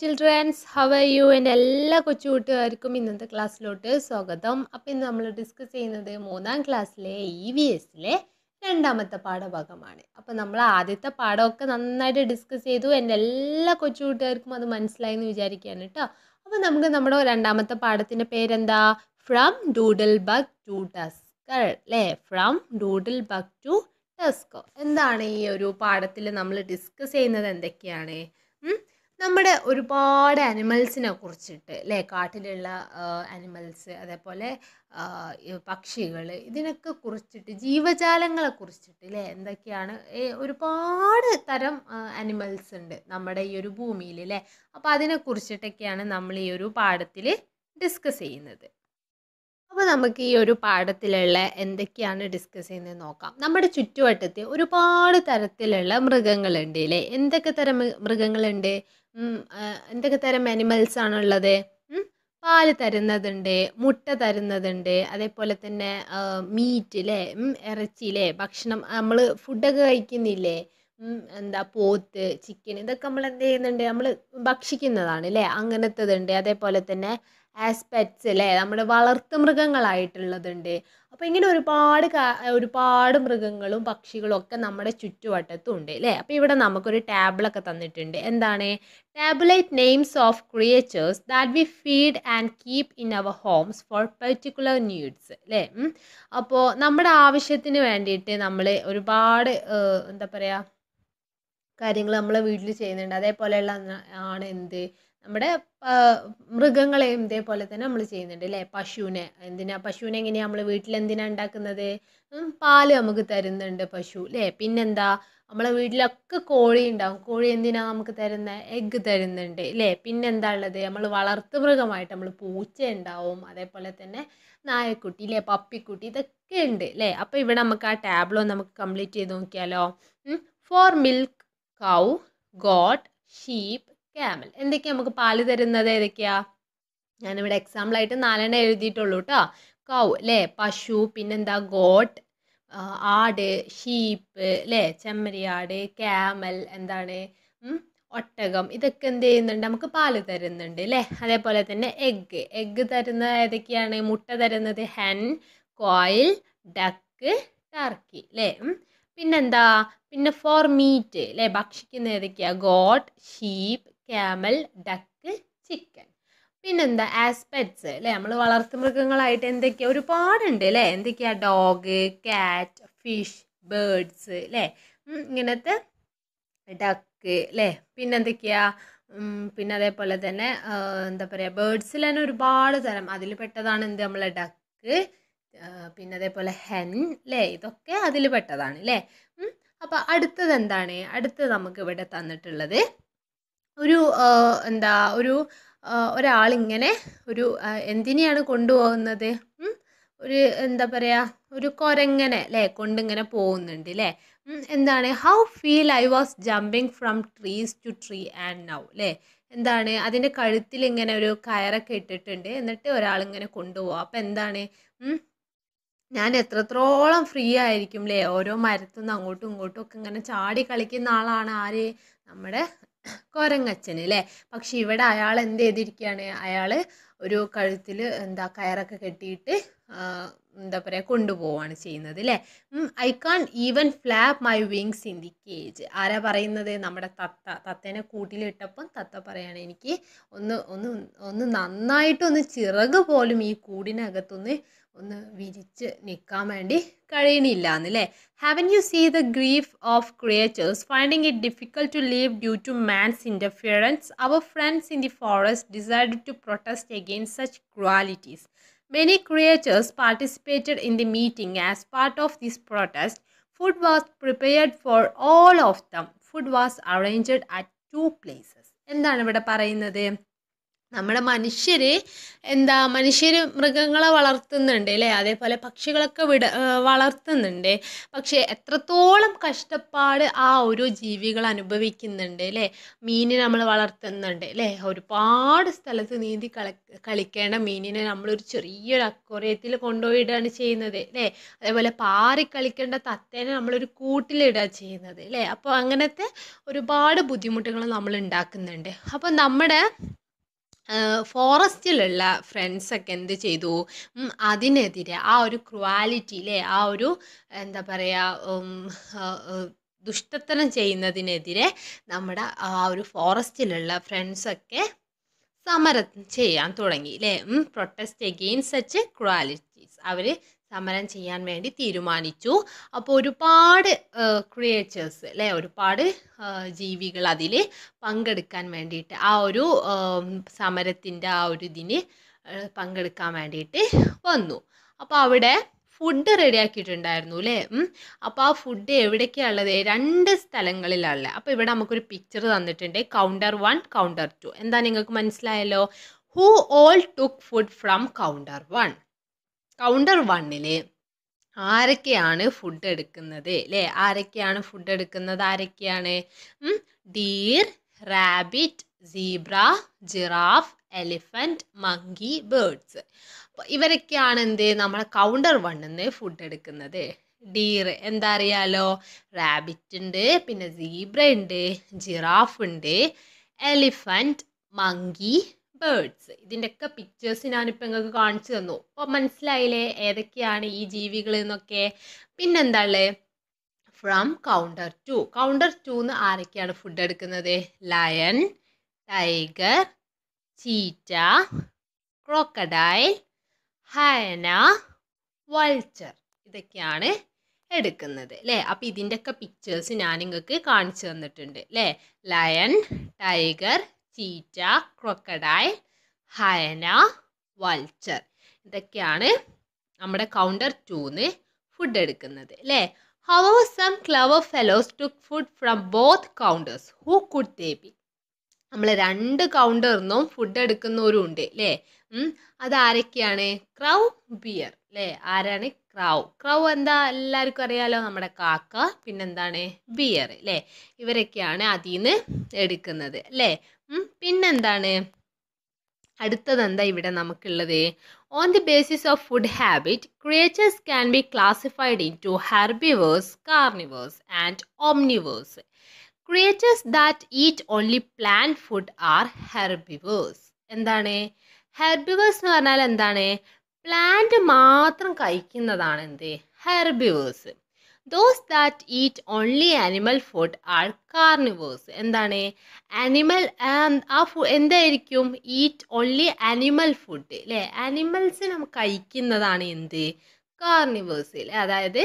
Children's how are you എൻ്റെ എല്ലാ കൊച്ചു കൂട്ടുകാർക്കും ഇന്നത്തെ ക്ലാസ്സിലോട്ട് സ്വാഗതം അപ്പോൾ ഇന്ന് നമ്മൾ ഡിസ്കസ് ചെയ്യുന്നത് മൂന്നാം ക്ലാസ്സിലെ ഇ വി എസിലെ രണ്ടാമത്തെ പാഠഭാഗമാണ് അപ്പോൾ നമ്മൾ ആദ്യത്തെ പാഠമൊക്കെ നന്നായിട്ട് ഡിസ്കസ് ചെയ്തു എൻ്റെ എല്ലാ കൊച്ചു കൂട്ടുകാർക്കും അത് മനസ്സിലായി എന്ന് വിചാരിക്കുകയാണ് കേട്ടോ അപ്പോൾ നമുക്ക് നമ്മുടെ രണ്ടാമത്തെ പാഠത്തിൻ്റെ പേരെന്താ from doodle bug to tusker അല്ലേ from doodle bug to tusker എന്താണ് ഈ ഒരു പാഠത്തിൽ നമ്മൾ ഡിസ്കസ് ചെയ്യുന്നത് എന്തൊക്കെയാണ് ഉം? നമ്മുടെ ഒരുപാട് അനിമൽസിനെ കുറിച്ചിട്ട് അല്ലേ കാട്ടിലുള്ള അനിമൽസ് അതേപോലെ പക്ഷികൾ ഇതിനൊക്കെ കുറിച്ചിട്ട് ജീവജാലങ്ങളെ കുറിച്ചിട്ട് അല്ലേ എന്തൊക്കെയാണ് ഏ, ഒരുപാട് തരം അനിമൽസ് ഉണ്ട് നമ്മുടെ ഈ ഒരു ഭൂമിയിൽ അല്ലേ അപ്പോൾ അതിനെ കുറിച്ചിട്ടൊക്കെയാണ് നമ്മൾ ഈ ഒരു പാഠത്തിൽ ഡിസ്കസ് ചെയ്യുന്നത് അപ്പോൾ നമുക്ക് ഈ ഒരു പാഠത്തിലുള്ള എന്തൊക്കെയാണ് ഡിസ്കസ് ചെയ്യുന്നത് നോക്കാം നമ്മുടെ ചുറ്റുവട്ടത്ത് ഒരുപാട് തരത്തിലുള്ള മൃഗങ്ങളുണ്ട് അല്ലേ എന്തൊക്കെ തരം മൃ- മൃഗങ്ങളുണ്ട് ഉം, ആ, എന്തൊക്കെ തരം അനിമൽസ് ആണുള്ളത് ഉം, പാല് തരുന്നതുണ്ട് മുട്ട തരുന്നതുണ്ട് അതേപോലെ തന്നെ മീറ്റ് അല്ലേ ഉം, ഇറച്ചി അല്ലേ ഭക്ഷണം നമ്മൾ ഫുഡൊക്കെ കഴിക്കുന്നില്ലേ ഉം, എന്താ പോത്ത് ചിക്കൻ ഇതൊക്കെ നമ്മൾ എന്ത് ചെയ്യുന്നുണ്ട് നമ്മൾ ഭക്ഷിക്കുന്നതാണ് അല്ലേ അങ്ങനത്തതുണ്ട് അതേപോലെ തന്നെ ആസ്പെക്ട്സ് അല്ലേ നമ്മുടെ വളർത്തു മൃഗങ്ങളായിട്ടുള്ളതുണ്ട് അപ്പോൾ ഇങ്ങനെ ഒരുപാട് കാ- ഒരുപാട് മൃഗങ്ങളും പക്ഷികളും ഒക്കെ നമ്മുടെ ചുറ്റുവട്ടത്തും ഉണ്ട് അല്ലേ അപ്പോൾ ഇവിടെ നമുക്കൊരു ടാബിളൊക്കെ തന്നിട്ടുണ്ട് എന്താണ് tabulate names of creatures that we feed and keep in our homes for particular needs അല്ലേ അപ്പോൾ നമ്മുടെ ആവശ്യത്തിന് വേണ്ടിയിട്ട് നമ്മൾ ഒരുപാട് ഏഹ്, എന്താ പറയുക കാര്യങ്ങൾ നമ്മളെ വീട്ടിൽ ചെയ്യുന്നുണ്ട് അതേപോലെയുള്ള ന- ആണ് എന്ത് നമ്മുടെ ആ, മൃഗങ്ങളെയും ഇതേപോലെ തന്നെ നമ്മൾ ചെയ്യുന്നുണ്ട് അല്ലേ പശുവിനെ എന്തിനാ പശുവിനെ എങ്ങനെയാണ് നമ്മൾ വീട്ടിൽ എന്തിനാ ഉണ്ടാക്കുന്നത് ഉം, പാല് നമുക്ക് തരുന്നുണ്ട് പശു അല്ലേ പിന്നെന്താ നമ്മളെ വീട്ടിലൊക്കെ കോഴി ഉണ്ടാവും കോഴി എന്തിനാ നമുക്ക് തരുന്ന എഗ്ഗ് തരുന്നുണ്ട് അല്ലേ പിന്നെന്താ ഉള്ളത് നമ്മൾ വളർത്തു മൃഗമായിട്ട് നമ്മൾ പൂച്ച ഉണ്ടാവും അതേപോലെ തന്നെ നായക്കുട്ടി അല്ലേ പപ്പിക്കുട്ടി ഇതൊക്കെ ഉണ്ട് അല്ലേ അപ്പോൾ ഇവിടെ നമുക്ക് ആ ടാബ്ലോ നമുക്ക് കംപ്ലീറ്റ് ചെയ്ത് നോക്കിയാലോ for milk cow goat sheep camel എന്തൊക്കെയാ നമുക്ക് പാല് തരുന്നത് ഏതൊക്കെയാ ഞാനിവിടെ എക്സാമ്പിളായിട്ട് നാലെണ്ണം എഴുതിയിട്ടുള്ളൂ കേട്ടോ കൗ അല്ലേ പശു പിന്നെന്താ ഗോട്ട് ആട് ഷീപ്പ് അല്ലേ ചെമ്മരിയാട് ക്യാമൽ എന്താണ് ഉം, ഒട്ടകം ഇതൊക്കെ എന്ത് ചെയ്യുന്നുണ്ട് നമുക്ക് പാല് തരുന്നുണ്ട് അല്ലേ അതേപോലെ തന്നെ എഗ്ഗ് എഗ്ഗ് തരുന്നത് ഏതൊക്കെയാണ് മുട്ട തരുന്നത് ഹെൻ കോയിൽ ഡക്ക് ടർക്കി അല്ലേ ഉം. പിന്നെന്താ പിന്നെ ഫോർ മീറ്റ് അല്ലേ ഭക്ഷിക്കുന്ന ഏതൊക്കെയാ goat sheep camel duck chicken പിന്നെന്താ ആസ്പെറ്റ്സ് അല്ലേ നമ്മൾ വളർത്തുമൃഗങ്ങളായിട്ട് എന്തൊക്കെയാ ഒരുപാടുണ്ട് അല്ലേ എന്തൊക്കെയാ ഡോഗ് കാറ്റ് ഫിഷ് ബേർഡ്സ് അല്ലേ ഉം, ഇങ്ങനത്തെ ഡക്ക് അല്ലേ പിന്നെന്തൊക്കെയാ ഉം, പിന്നെ അതേപോലെ തന്നെ ആ, എന്താ പറയുക ബേർഡ്സിൽ തന്നെ ഒരുപാട് തരം അതിൽ പെട്ടതാണ് എന്ത് നമ്മളെ ഡക്ക് പിന്നെ അതേപോലെ ഹെൻ അല്ലേ ഇതൊക്കെ അതിൽ പെട്ടതാണ് അല്ലേ അപ്പോൾ അടുത്തത് എന്താണ് അടുത്തത് നമുക്ക് ഇവിടെ തന്നിട്ടുള്ളത് ഒരു ആ, എന്താ ഒരു ആ, ഒരാളിങ്ങനെ ഒരു ആ, എന്തിനെയാണ് കൊണ്ടുപോകുന്നത് ഉം? ഒരു എന്താ പറയുക ഒരു കുരങ്ങനെ അല്ലേ കൊണ്ടിങ്ങനെ പോകുന്നുണ്ട് അല്ലേ ഉം, എന്താണ് how feel I was jumping from trees to tree and now അല്ലേ എന്താണ് അതിൻ്റെ കഴുത്തിൽ ഇങ്ങനെ ഒരു കയറൊക്കെ ഇട്ടിട്ടുണ്ട് എന്നിട്ട് ഒരാളിങ്ങനെ കൊണ്ടുപോകും അപ്പം എന്താണ് ഉം, ഞാൻ എത്രത്തോളം ഫ്രീ ആയിരിക്കും അല്ലേ ഓരോ മരത്തുനിന്ന് അങ്ങോട്ടും ഇങ്ങോട്ടും ഒക്കെ ഇങ്ങനെ ചാടി കളിക്കുന്ന ആളാണ് ആര് നമ്മുടെ കൊരങ്ങച്ചൻ അല്ലേ പക്ഷെ ഇവിടെ അയാൾ എന്ത് ചെയ്തിരിക്കുകയാണ് അയാൾ ഒരു കഴുത്തിൽ എന്താ കയറൊക്കെ കെട്ടിയിട്ട് ആ, എന്താ പറയുക കൊണ്ടുപോവാണ് ചെയ്യുന്നത് അല്ലേ I can't even flap my wings in the cage ആരാ പറയുന്നത് നമ്മുടെ തത്ത തത്തേനെ കൂട്ടിലിട്ടപ്പം തത്ത പറയാണ് എനിക്ക് ഒന്ന് ഒന്ന് ഒന്ന് നന്നായിട്ടൊന്ന് ചിറക് പോലും ഈ കൂടിനകത്തൊന്ന് ഒന്ന് വിരിച്ച് നിൽക്കാൻ വേണ്ടി കഴിയണില്ല എന്നല്ലേ haven't you see the grief of creatures finding it difficult to leave due to man's interference our friends in the forest decide to protest against such cruelties Many creatures participated in the meeting. As part of this protest, food was prepared for all of them. Food was arranged at two places. എന്താണ് ഇവിടെ പറയുന്നത് നമ്മുടെ മനുഷ്യർ എന്താ മനുഷ്യർ മൃഗങ്ങളെ വളർത്തുന്നുണ്ട് അല്ലേ അതേപോലെ പക്ഷികളൊക്കെ വിട വളർത്തുന്നുണ്ട് പക്ഷേ എത്രത്തോളം കഷ്ടപ്പാട് ആ ഓരോ ജീവികൾ അനുഭവിക്കുന്നുണ്ട് അല്ലേ മീനിനെ നമ്മൾ വളർത്തുന്നുണ്ട് അല്ലേ ഒരുപാട് സ്ഥലത്ത് നീന്തി കളി കളിക്കേണ്ട മീനിനെ നമ്മളൊരു ചെറിയൊരു അക്വറിയത്തിൽ കൊണ്ടുപോയിടുകയാണ് ചെയ്യുന്നത് അല്ലേ അതേപോലെ പാറി കളിക്കേണ്ട തത്തേനെ നമ്മളൊരു കൂട്ടിലിടുക ചെയ്യുന്നത് അല്ലേ അപ്പോൾ അങ്ങനത്തെ ഒരുപാട് ബുദ്ധിമുട്ടുകൾ നമ്മൾ ഉണ്ടാക്കുന്നുണ്ട് അപ്പോൾ നമ്മുടെ ഫോറസ്റ്റിലുള്ള ഫ്രണ്ട്സൊക്കെ എന്ത് ചെയ്തു ഉം, അതിനെതിരെ ആ ഒരു ക്രുവാലിറ്റി അല്ലേ ആ ഒരു എന്താ പറയുക ദുഷ്ടത്തരം ചെയ്യുന്നതിനെതിരെ നമ്മുടെ ആ ഒരു ഫോറസ്റ്റിലുള്ള ഫ്രണ്ട്സൊക്കെ സമരം ചെയ്യാൻ തുടങ്ങി അല്ലേ പ്രൊട്ടസ്റ്റ് എഗെയിൻസ്റ്റ് സച്ച് ക്രുവാലിറ്റീസ് അവർ സമരം ചെയ്യാൻ വേണ്ടി തീരുമാനിച്ചു അപ്പോൾ ഒരുപാട് ക്രിയേച്ചേഴ്സ് അല്ലേ ഒരുപാട് ജീവികൾ അതിൽ പങ്കെടുക്കാൻ വേണ്ടിയിട്ട് ആ ഒരു സമരത്തിൻ്റെ ആ ഒരു ഇതിന് ഏഹ് പങ്കെടുക്കാൻ വേണ്ടിയിട്ട് വന്നു അപ്പോൾ അവിടെ ഫുഡ് റെഡിയാക്കിയിട്ടുണ്ടായിരുന്നു അല്ലേ അപ്പോൾ ആ ഫുഡ് എവിടേക്കാണ് ഉള്ളത് രണ്ട് സ്ഥലങ്ങളിലാണ് ഉള്ളത് അപ്പോൾ ഇവിടെ നമുക്കൊരു പിക്ചർ തന്നിട്ടുണ്ട് കൗണ്ടർ വൺ കൗണ്ടർ ടു എന്താ നിങ്ങൾക്ക് മനസ്സിലായല്ലോ who all took food from counter one counter വണ്ണിൽ ആരൊക്കെയാണ് ഫുഡ് എടുക്കുന്നത് അല്ലേ ആരൊക്കെയാണ് ഫുഡ് എടുക്കുന്നത് ആരൊക്കെയാണ് deer rabbit zebra giraffe elephant monkey birds അപ്പോൾ ഇവരൊക്കെയാണ് എന്ത് നമ്മളെ കൗണ്ടർ വണ്ണിന്ന് ഫുഡ് എടുക്കുന്നത് ഡീർ എന്താ അറിയാലോ റാബിറ്റ് ഉണ്ട് പിന്നെ സീബ്ര ഉണ്ട് ജിറാഫ് ഉണ്ട് എലിഫൻറ്റ് മങ്കി ബേർഡ്സ് ഇതിൻ്റെയൊക്കെ പിക്ചേഴ്സ് ഞാനിപ്പോൾ നിങ്ങൾക്ക് കാണിച്ചു തന്നു അപ്പോൾ മനസ്സിലായില്ലേ ഏതൊക്കെയാണ് ഈ ജീവികൾ എന്നൊക്കെ പിന്നെന്താ ഉള്ളത് ഫ്രം കൗണ്ടർ ടു കൗണ്ടർ ടൂന്ന് ആരൊക്കെയാണ് ഫുഡ് എടുക്കുന്നത് lion tiger cheetah crocodile hyena vulture ഇതൊക്കെയാണ് എടുക്കുന്നത് അല്ലേ അപ്പോൾ ഇതിൻ്റെയൊക്കെ പിക്ചേഴ്സ് ഞാൻ നിങ്ങൾക്ക് കാണിച്ചു തന്നിട്ടുണ്ട് അല്ലേ lion tiger cheetah crocodile hyena vulture ഇതൊക്കെയാണ് നമ്മുടെ കൗണ്ടർ ടൂന്ന് ഫുഡ് എടുക്കുന്നത് അല്ലേ however some clever fellows took food from both counters who could they be നമ്മൾ രണ്ട് കൗണ്ടറിന്നും ഫുഡ് എടുക്കുന്നവരും ഉണ്ട് അല്ലേ അതാരൊക്കെയാണ് ക്രൗ ബിയർ അല്ലേ ആരാണ് ക്രൗ ക്രൗ എന്താ എല്ലാവർക്കും അറിയാലോ നമ്മുടെ കാക്ക പിന്നെന്താണ് ബിയർ അല്ലേ ഇവരൊക്കെയാണ് അതിൽ നിന്ന് എടുക്കുന്നത് അല്ലേ പിന്നെന്താണ് അടുത്തത് എന്താ ഇവിടെ നമുക്കുള്ളത് on the basis of food habit creatures can be classified into herbivores carnivores and omnivores creatures that eat only plant food are herbivores എന്താണ് ഹെർബിവേഴ്സ് എന്ന് പറഞ്ഞാൽ എന്താണ് പ്ലാന്റ് മാത്രം കഴിക്കുന്നതാണ് എന്ത് herbivores those that eat only animal food are carnivores എന്താണ് animal ആ ഫു എന്തായിരിക്കും ഈറ്റ് ഓൺലി ആനിമൽ ഫുഡ് അല്ലേ ആനിമൽസ് നമുക്ക് കഴിക്കുന്നതാണ് എന്ത് കാർണിവേഴ്സ് അല്ലേ അതായത്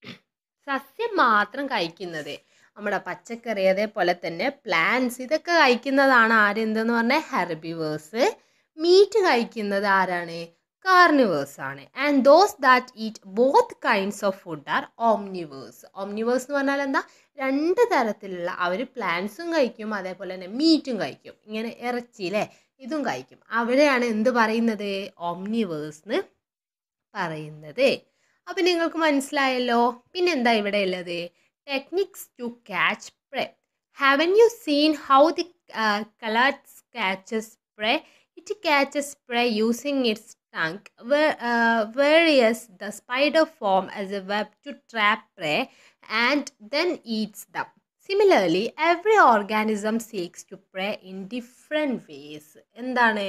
സസ്യം മാത്രം കഴിക്കുന്നത് നമ്മുടെ പച്ചക്കറി അതേപോലെ തന്നെ പ്ലാന്റ്സ് ഇതൊക്കെ കഴിക്കുന്നതാണ് ആരെന്തെന്ന് പറഞ്ഞാൽ ഹെർബിവേഴ്സ് മീറ്റ് കഴിക്കുന്നത് ആരാണ് കാർണിവേഴ്സ് ആണ് and those that eat both kinds of food are omnivores omnivores എന്ന് പറഞ്ഞാൽ എന്താ രണ്ട് തരത്തിലുള്ള അവർ പ്ലാന്റ്സും കഴിക്കും അതേപോലെ തന്നെ മീറ്റും കഴിക്കും ഇങ്ങനെ ഇറച്ചി അല്ലേ ഇതും കഴിക്കും അവിടെയാണ് എന്ത് പറയുന്നത് ഓംനിവേഴ്സ് എന്ന് പറയുന്നത് അപ്പം നിങ്ങൾക്ക് മനസ്സിലായല്ലോ പിന്നെന്താ ഇവിടെ ഉള്ളത് techniques to catch prey haven't you seen how the colours catches prey it catches prey using its tongue, where, uh, whereas the spider form as a web to trap prey and then eats them. Similarly, every organism seeks to prey in different ways. എന്താണ്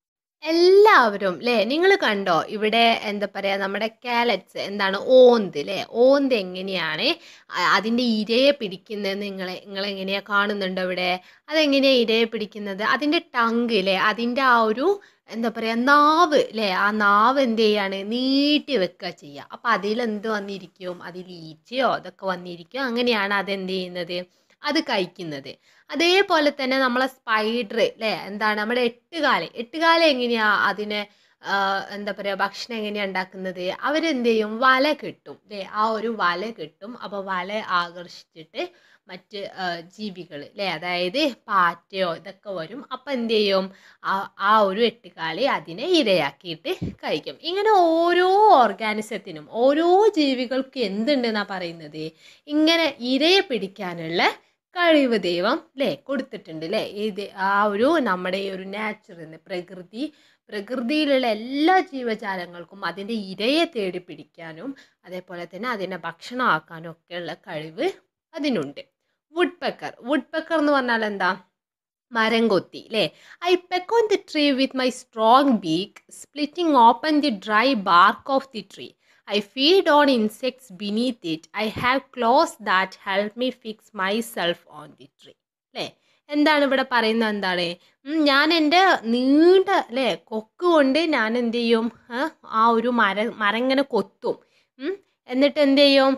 എല്ലാവരും അല്ലേ നിങ്ങൾ കണ്ടോ ഇവിടെ എന്താ പറയുക നമ്മുടെ കാലറ്റ്സ് എന്താണ് ഓന്ത് അല്ലേ ഓന്ത് എങ്ങനെയാണ് അതിൻ്റെ ഇരയെ പിടിക്കുന്നത് നിങ്ങൾ നിങ്ങൾ എങ്ങനെയാണ് കാണുന്നുണ്ടോ ഇവിടെ അതെങ്ങനെയാണ് ഇരയെ പിടിക്കുന്നത് അതിൻ്റെ ടങ്ക് അല്ലേ അതിൻ്റെ ആ ഒരു എന്താ പറയുക നാവ് അല്ലേ ആ നാവ് എന്ത് ചെയ്യാണ് നീട്ടി വെക്കുക ചെയ്യുക അപ്പം അതിലെന്ത് വന്നിരിക്കും അതിൽ ഈച്ചയോ അതൊക്കെ വന്നിരിക്കും അങ്ങനെയാണ് അതെന്ത് ചെയ്യുന്നത് അത് കഴിക്കുന്നത് അതേപോലെ തന്നെ നമ്മളെ സ്പൈഡർ അല്ലേ എന്താണ് നമ്മുടെ എട്ടുകാല് എട്ടുകാല എങ്ങനെയാ അതിനെ ആ, എന്താ പറയുക ഭക്ഷണം എങ്ങനെയാണ് ഉണ്ടാക്കുന്നത് അവരെന്ത് ചെയ്യും വല കെട്ടും അല്ലേ ആ ഒരു വല കെട്ടും അപ്പോൾ വല ആകർഷിച്ചിട്ട് മറ്റ് ജീവികൾ അല്ലേ അതായത് പാറ്റയോ ഇതൊക്കെ വരും അപ്പം എന്ത് ചെയ്യും ആ ആ ഒരു എട്ടുകാലി അതിനെ ഇരയാക്കിയിട്ട് കഴിക്കും ഇങ്ങനെ ഓരോ ഓർഗാനിസത്തിനും ഓരോ ജീവികൾക്ക് എന്തുണ്ടെന്നാണ് പറയുന്നത് ഇങ്ങനെ ഇരയെ പിടിക്കാനുള്ള കഴിവ് ദൈവം അല്ലേ കൊടുത്തിട്ടുണ്ട് അല്ലേ ഇത് ആ ഒരു നമ്മുടെ ഈ ഒരു നാച്ചുറൽ പ്രകൃതി പ്രകൃതിയിലുള്ള എല്ലാ ജീവജാലങ്ങൾക്കും അതിൻ്റെ ഇരയെ തേടി പിടിക്കാനും അതേപോലെ തന്നെ അതിനെ ഭക്ഷണമാക്കാനും ഒക്കെയുള്ള കഴിവ് അതിനുണ്ട് വുഡ് പെക്കർ വുഡ് പെക്കർ എന്ന് പറഞ്ഞാൽ എന്താ മരം കൊത്തി അല്ലേ I peck on the tree with my strong beak splitting open the dry bark of the tree I feed on insects beneath it I have claws that help me fix myself on the tree അല്ലേ എന്താണ് ഇവിടെ പറയുന്നത് എന്താണ് ഉം, ഞാൻ എൻ്റെ നീണ്ട അല്ലേ കൊക്ക് കൊണ്ട് ഞാൻ എന്ത് ചെയ്യും ആ, ആ ഒരു മരം മരം ഇങ്ങനെ കൊത്തും ഉം, എന്നിട്ട് എന്ത് ചെയ്യും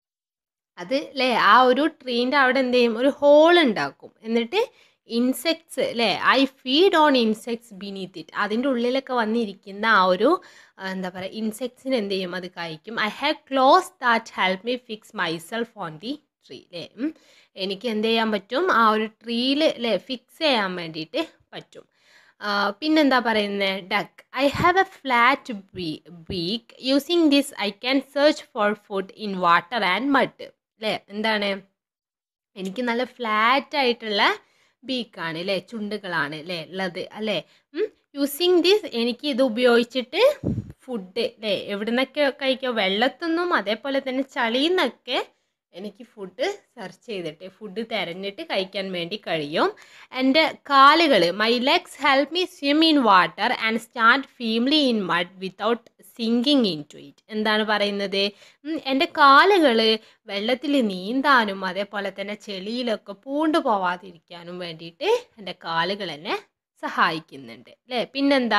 അത് അല്ലേ ആ ഒരു ട്രീൻ്റെ അവിടെ എന്ത് ചെയ്യും ഒരു ഹോൾ ഉണ്ടാക്കും എന്നിട്ട് ഇൻസെക്ട്സ് അല്ലേ I feed on insects beneath it അതിൻ്റെ ഉള്ളിലൊക്കെ വന്നിരിക്കുന്ന ആ ഒരു ആ, എന്താ പറയുക ഇൻസെക്ട്സിന് എന്ത് ചെയ്യും അത് കഴിക്കും I have claws that help me fix myself on the tree അല്ലേ ഉം. എനിക്ക് എന്ത് ചെയ്യാൻ പറ്റും ആ ഒരു ട്രീയിൽ അല്ലേ ഫിക്സ് ചെയ്യാൻ വേണ്ടിയിട്ട് പറ്റും ആ, പിന്നെന്താ പറയുന്നത് duck I have a flat beak using this I can search for food in water and mud അല്ലേ എന്താണ് എനിക്ക് നല്ല ഫ്ലാറ്റ് ആയിട്ടുള്ള ബീക്കാണ് അല്ലേ ചുണ്ടുകളാണ് അല്ലേ ഉള്ളത് അല്ലേ യൂസിങ് ദിസ് എനിക്ക് ഇത് ഉപയോഗിച്ചിട്ട് ഫുഡ് അല്ലേ എവിടെ നിന്നൊക്കെ കഴിക്കുക വെള്ളത്തുനിന്നും അതേപോലെ തന്നെ ചളിയിൽ നിന്നൊക്കെ എനിക്ക് ഫുഡ് സെർച്ച് ചെയ്തിട്ട് ഫുഡ് തിരഞ്ഞിട്ട് കഴിക്കാൻ വേണ്ടി കഴിയും എൻ്റെ കാലുകൾ my legs help me swim in water and stand firmly in mud without sinking into it എന്താണ് പറയുന്നത് ഉം, എൻ്റെ കാലുകൾ വെള്ളത്തിൽ നീന്താനും അതേപോലെ തന്നെ ചെളിയിലൊക്കെ പൂണ്ടു പോവാതിരിക്കാനും വേണ്ടിയിട്ട് എൻ്റെ കാലുകൾ എന്നെ സഹായിക്കുന്നുണ്ട് അല്ലേ പിന്നെന്താ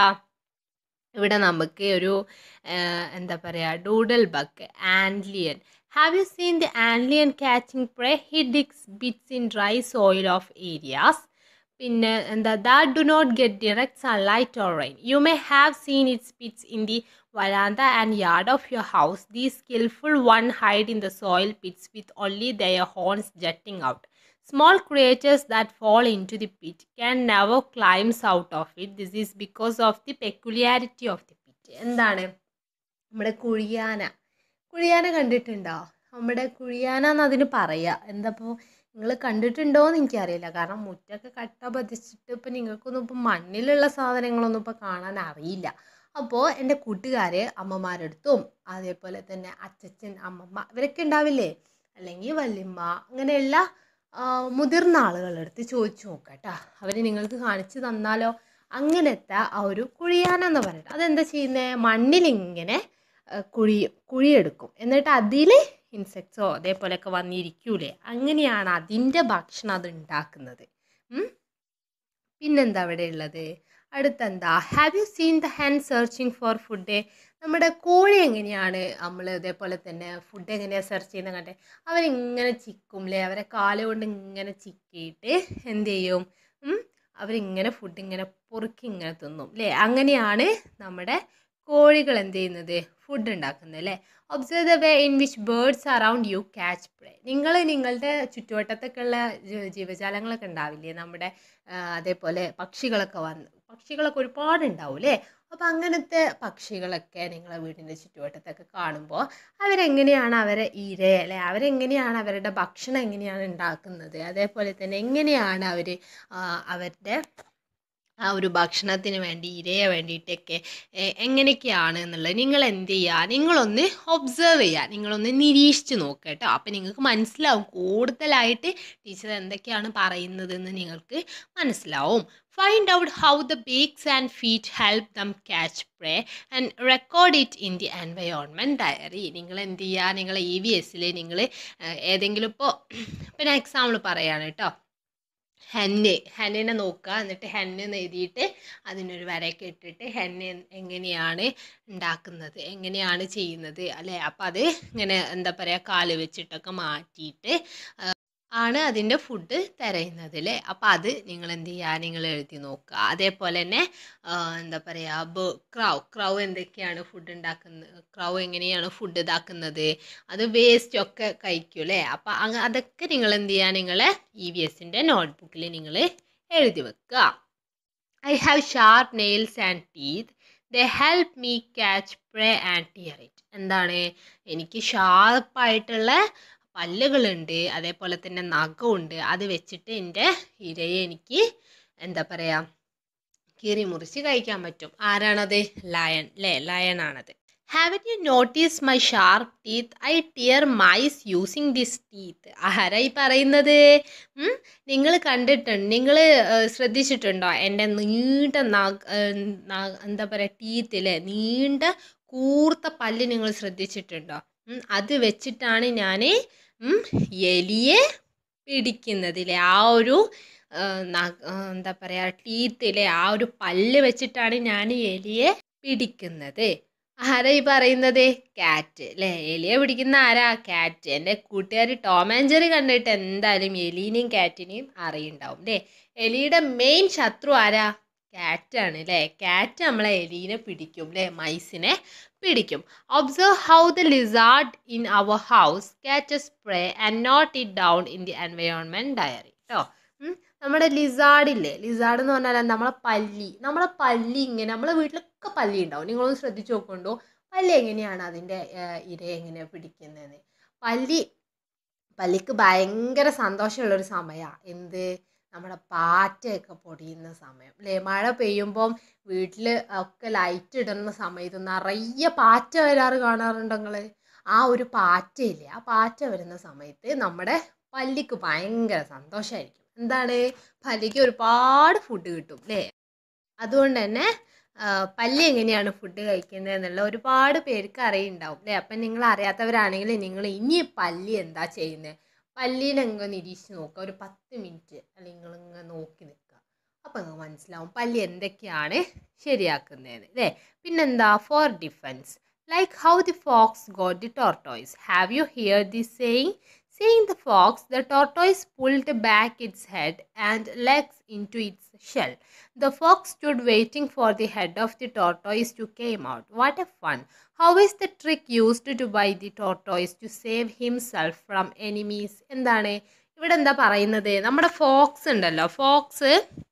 ഇവിടെ നമുക്ക് ഒരു ആ, എന്താ പറയുക doodle bug antlion have you seen the antlion catching prey he digs pits in dry soil of areas പിന്നെ എന്താ that do not get direct sunlight or rain you may have seen its pits in the verandah and yard of your house the skilful one hide in the soil pits with only their horns jutting out Small creatures that fall into the pit can never climbs out of it. This is because of the peculiarity of the pit. എന്താണ് നമ്മുടെ കുഴിയാന കുഴിയാന കണ്ടിട്ടുണ്ടോ നമ്മുടെ കുഴിയാന എന്ന് അതിന് പറയുക എന്താപ്പോൾ നിങ്ങൾ കണ്ടിട്ടുണ്ടോ എന്ന് എനിക്കറിയില്ല കാരണം മുറ്റൊക്കെ കട്ട പതിച്ചിട്ട് ഇപ്പം നിങ്ങൾക്കൊന്നും ഇപ്പം മണ്ണിലുള്ള സാധനങ്ങളൊന്നും ഇപ്പോൾ കാണാൻ അറിയില്ല അപ്പോൾ എൻ്റെ കൂട്ടുകാർ അമ്മമാരെടുത്തും അതേപോലെ തന്നെ അച്ചച്ചൻ അമ്മമ്മ ഇവരൊക്കെ ഉണ്ടാവില്ലേ അല്ലെങ്കിൽ വല്യമ്മ അങ്ങനെയുള്ള ആ, മുതിർന്ന ആളുകളുടെ അടുത്ത് ചോദിച്ചു നോക്കാം കേട്ടോ അവർ നിങ്ങൾക്ക് കാണിച്ചു തന്നാലോ അങ്ങനത്തെ ആ ഒരു കുഴിയാന എന്ന് പറഞ്ഞിട്ട് അതെന്താ ചെയ്യുന്നത് മണ്ണിലിങ്ങനെ ആ, കുഴി കുഴിയെടുക്കും എന്നിട്ട് അതിൽ ഇൻസെക്ട്സോ അതേപോലെയൊക്കെ വന്നിരിക്കൂലേ അങ്ങനെയാണ് അതിൻ്റെ ഭക്ഷണം അത് ഉണ്ടാക്കുന്നത് ഉം. പിന്നെന്താ അവിടെ ഉള്ളത് അടുത്തെന്താ have you seen the hen searching for food നമ്മുടെ കോഴി എങ്ങനെയാണ് നമ്മൾ ഇതേപോലെ തന്നെ ഫുഡ് എങ്ങനെയാണ് സെർച്ച് ചെയ്യുന്നത് കണ്ടേ അവരിങ്ങനെ ചിക്കും അല്ലേ അവരെ കാല് കൊണ്ട് ഇങ്ങനെ ചിക്കിയിട്ട് എന്ത് ചെയ്യും ഉം, അവരിങ്ങനെ ഫുഡ് ഇങ്ങനെ പൊറുക്കി ഇങ്ങനെ തിന്നും അല്ലേ അങ്ങനെയാണ് നമ്മുടെ കോഴികൾ എന്ത് ചെയ്യുന്നത് ഫുഡ് ഉണ്ടാക്കുന്നത് അല്ലേ observe the way in which birds around you catch prey നിങ്ങൾ നിങ്ങളുടെ ചുറ്റുവട്ടത്തൊക്കെ ഉള്ള ജീ- ജീവജാലങ്ങളൊക്കെ ഉണ്ടാവില്ലേ നമ്മുടെ ആ, അതേപോലെ പക്ഷികളൊക്കെ വന്ന് പക്ഷികളൊക്കെ ഒരുപാട് ഉണ്ടാവും അല്ലേ അപ്പോൾ അങ്ങനത്തെ പക്ഷികളൊക്കെ നിങ്ങളെ വീടിൻ്റെ ചുറ്റുവട്ടത്തൊക്കെ കാണുമ്പോൾ അവരെങ്ങനെയാണ് അവരെ ഇരയെ അല്ലെ അവരെങ്ങനെയാണ് അവരുടെ ഭക്ഷണം എങ്ങനെയാണ് ഉണ്ടാക്കുന്നത് അതേപോലെ തന്നെ എങ്ങനെയാണ് അവർ അവരുടെ ആ ഒരു ഭക്ഷണത്തിന് വേണ്ടി ഇരയെ വേണ്ടിയിട്ടൊക്കെ എ- എങ്ങനെയൊക്കെയാണ് എന്നുള്ളത് നിങ്ങൾ എന്ത് ചെയ്യുക നിങ്ങളൊന്ന് ഒബ്സർവ് ചെയ്യുക നിങ്ങളൊന്ന് നിരീക്ഷിച്ച് നോക്കുക കേട്ടോ അപ്പം നിങ്ങൾക്ക് മനസ്സിലാവും കൂടുതലായിട്ട് ടീച്ചർ എന്തൊക്കെയാണ് പറയുന്നതെന്ന് നിങ്ങൾക്ക് മനസ്സിലാവും find out how the beaks and feet help them catch prey and record it in the environment diary നിങ്ങൾ എന്ത് ചെയ്യുക നിങ്ങൾ ഇ വി എസ്സിൽ നിങ്ങൾ ഏതെങ്കിലും ഇപ്പോൾ ഇപ്പം ഞാൻ എക്സാമ്പിൾ പറയാണ് കേട്ടോ ഹെന്ന് ഹെന്നിനെ നോക്കുക എന്നിട്ട് ഹെന്ന് എന്ന് എഴുതിയിട്ട് അതിനൊരു വരയൊക്കെ ഇട്ടിട്ട് ഹെന്ന് എങ്ങനെയാണ് ഉണ്ടാക്കുന്നത് എങ്ങനെയാണ് ചെയ്യുന്നത് അല്ലേ അപ്പം അത് ഇങ്ങനെ എന്താ പറയുക കാല് വെച്ചിട്ടൊക്കെ മാറ്റിയിട്ട് ആണ് അതിൻ്റെ ഫുഡ് തിരയുന്നത് അല്ലേ അപ്പോൾ അത് നിങ്ങൾ എന്ത് ചെയ്യുക നിങ്ങൾ എഴുതി നോക്കുക അതേപോലെ തന്നെ ആ, എന്താ പറയുക ബ ക്രൗ ക്രൗ എന്തൊക്കെയാണ് ഫുഡ് ഉണ്ടാക്കുന്നത് ക്രൗ എങ്ങനെയാണ് ഫുഡ് ഇതാക്കുന്നത് അത് വേസ്റ്റ് ഒക്കെ കഴിക്കും അല്ലേ അപ്പോൾ അങ്ങ് അതൊക്കെ നിങ്ങൾ എന്ത് ചെയ്യുക നിങ്ങൾ ഇ വി എസിൻ്റെ നോട്ട്ബുക്കിൽ നിങ്ങൾ എഴുതി വെക്കുക I have sharp nails and teeth the help me catch prey and tear it എന്താണ് എനിക്ക് ഷാർപ്പായിട്ടുള്ള പല്ലുകളുണ്ട് അതേപോലെ തന്നെ നഖമുണ്ട് അത് വെച്ചിട്ട് എൻ്റെ ഇരയെ എനിക്ക് എന്താ പറയുക കീറി മുറിച്ച് കഴിക്കാൻ പറ്റും ആരാണത് ലയൺ അല്ലേ ലയൺ ആണത് have you notice my sharp teeth I tear mice using this teeth ആരാ ഈ പറയുന്നത് നിങ്ങൾ കണ്ടിട്ടുണ്ട് നിങ്ങൾ ശ്രദ്ധിച്ചിട്ടുണ്ടോ എൻ്റെ നീണ്ട നഖ ഏഹ് ന- എന്താ പറയുക ടീത്തിലെ നീണ്ട കൂർത്ത പല്ല് നിങ്ങൾ ശ്രദ്ധിച്ചിട്ടുണ്ടോ ഉം, അത് വെച്ചിട്ടാണ് ഞാൻ എലിയെ പിടിക്കുന്നതിലെ ആ ഒരു ആ, നഖ- ആ, എന്താ പറയുക ടീത്തിലെ ആ ഒരു പല്ല് വെച്ചിട്ടാണ് ഞാൻ എലിയെ പിടിക്കുന്നത് ആരാ ഈ പറയുന്നത് കാറ്റ് അല്ലേ എലിയെ പിടിക്കുന്ന ആരാ കാറ്റ് എൻ്റെ കൂട്ടുകാർ ടോം ആൻഡ് ജെറി കണ്ടിട്ട് എന്തായാലും എലീനെയും കാറ്റിനെയും അറിയുണ്ടാവും അല്ലേ എലിയുടെ മെയിൻ ശത്രു ആരാ കാറ്റാണ് അല്ലേ കാറ്റ് നമ്മളെ എലീനെ പിടിക്കും അല്ലേ മൈസിനെ പിടിക്കും observe how the lizard in our house catches prey and note it down in the environment diary കേട്ടോ നമ്മുടെ ലിസാർഡില്ലേ ലിസാർഡ് എന്ന് പറഞ്ഞാൽ എന്താ? നമ്മളെ പല്ലി നമ്മളെ പല്ലി ഇങ്ങനെ നമ്മളെ വീട്ടിലൊക്കെ പല്ലി ഉണ്ടാവും നിങ്ങളൊന്ന് ശ്രദ്ധിച്ച് നോക്കൊണ്ടോ പല്ലി എങ്ങനെയാണ് അതിൻ്റെ ഇരയെ എങ്ങനെയാണ് പിടിക്കുന്നതെന്ന് പല്ലി പല്ലിക്ക് ഭയങ്കര സന്തോഷമുള്ളൊരു സമയമാണ് എന്ത് നമ്മുടെ പാറ്റയൊക്കെ പൊടിയുന്ന സമയം അല്ലേ മഴ പെയ്യുമ്പം വീട്ടിൽ ഒക്കെ ലൈറ്റ് ഇടുന്ന സമയത്ത് നിറയെ പാറ്റ വരാറ് കാണാറുണ്ടോ നിങ്ങൾ ആ ഒരു പാറ്റയില്ലേ ആ പാറ്റ വരുന്ന സമയത്ത് നമ്മുടെ പല്ലിക്ക് ഭയങ്കര സന്തോഷമായിരിക്കും എന്താണ് പല്ലിക്ക് ഒരുപാട് ഫുഡ് കിട്ടും അല്ലേ അതുകൊണ്ട് തന്നെ ആ, പല്ലി എങ്ങനെയാണ് ഫുഡ് കഴിക്കുന്നത് എന്നുള്ള ഒരുപാട് പേർക്ക് അറിയുണ്ടാവും അല്ലേ അപ്പം നിങ്ങൾ അറിയാത്തവരാണെങ്കിൽ നിങ്ങൾ ഇനി പല്ലി എന്താ ചെയ്യുന്നത് പല്ലീനെ അങ്ങ് നിരീക്ഷിച്ച് നോക്കുക ഒരു പത്ത് മിനിറ്റ് അല്ലെങ്കിൽ നിങ്ങൾ ഇങ്ങനെ നോക്കി നിൽക്കുക അപ്പം നിങ്ങൾക്ക് മനസ്സിലാവും പല്ലി എന്തൊക്കെയാണ് ശരിയാക്കുന്നതെന്ന് അല്ലേ പിന്നെന്താ for defence like how the fox got the tortoise have you hear the saying Seeing the fox, the tortoise pulled back its head and legs into its shell. The fox stood waiting for the head of the tortoise to come out. What a fun! How is the trick used to by the tortoise to save himself from enemies? എന്താണ് ഇവിടെ എന്താ പറയുന്നത് നമ്മുടെ fox ഉണ്ടല്ലോ fox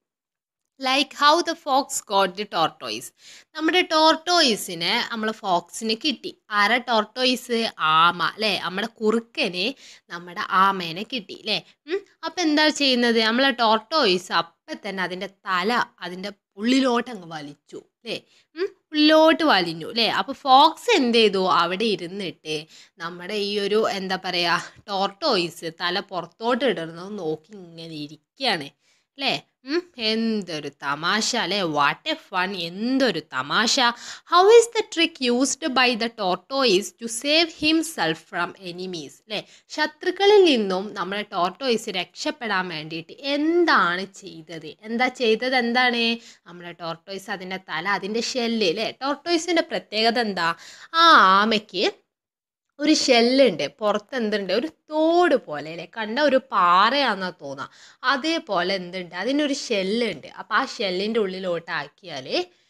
like how the fox got the tortoise നമ്മുടെ ടോർട്ടോയ്സിനെ നമ്മൾ ഫോക്സിന് കിട്ടി ആരാ ടോർട്ടോയ്സ് ആമ അല്ലേ നമ്മുടെ കുറുക്കന് നമ്മുടെ ആമേനെ കിട്ടി അല്ലേ അപ്പം എന്താ ചെയ്യുന്നത് നമ്മളെ ടോർട്ടോയ്സ് അപ്പം തന്നെ അതിൻ്റെ തല അതിൻ്റെ ഉള്ളിലോട്ട് അങ്ങ് വലിച്ചു അല്ലേ ഉം, ഉള്ളിലോട്ട് വലിഞ്ഞു അല്ലേ അപ്പോൾ ഫോക്സ് എന്ത് ചെയ്തു അവിടെ ഇരുന്നിട്ട് നമ്മുടെ ഈ ഒരു എന്താ പറയുക ടോർട്ടോയ്സ് തല പുറത്തോട്ട് ഇടുന്നത് നോക്കി ഇങ്ങനെ ഇരിക്കുകയാണ് അല്ലേ ഉം, എന്തൊരു തമാശ അല്ലേ വാട്ട് എ ഫൺ എന്തൊരു തമാശ how is the trick used by the tortoise to save himself from enemies അല്ലേ ശത്രുക്കളിൽ നിന്നും നമ്മുടെ ടോർട്ടോയിസ് രക്ഷപ്പെടാൻ വേണ്ടിയിട്ട് എന്താണ് ചെയ്തത് എന്താ ചെയ്തത് എന്താണ് നമ്മുടെ ടോർട്ടോയിസ് അതിൻ്റെ തല അതിൻ്റെ ഷെല്ല് അല്ലേ ടോർട്ടോയിസിൻ്റെ പ്രത്യേകത എന്താ ആ ആമയ്ക്ക് ഒരു ഷെല്ലുണ്ട് പുറത്ത് എന്തുണ്ട് ഒരു തോട് പോലെ അല്ലേ കണ്ട ഒരു പാറയാണെന്നാ തോന്നുക അതേപോലെ എന്തുണ്ട് അതിനൊരു ഷെല്ലുണ്ട് അപ്പോൾ ആ ഷെല്ലിൻ്റെ ഉള്ളിലോട്ട് ആക്കിയാൽ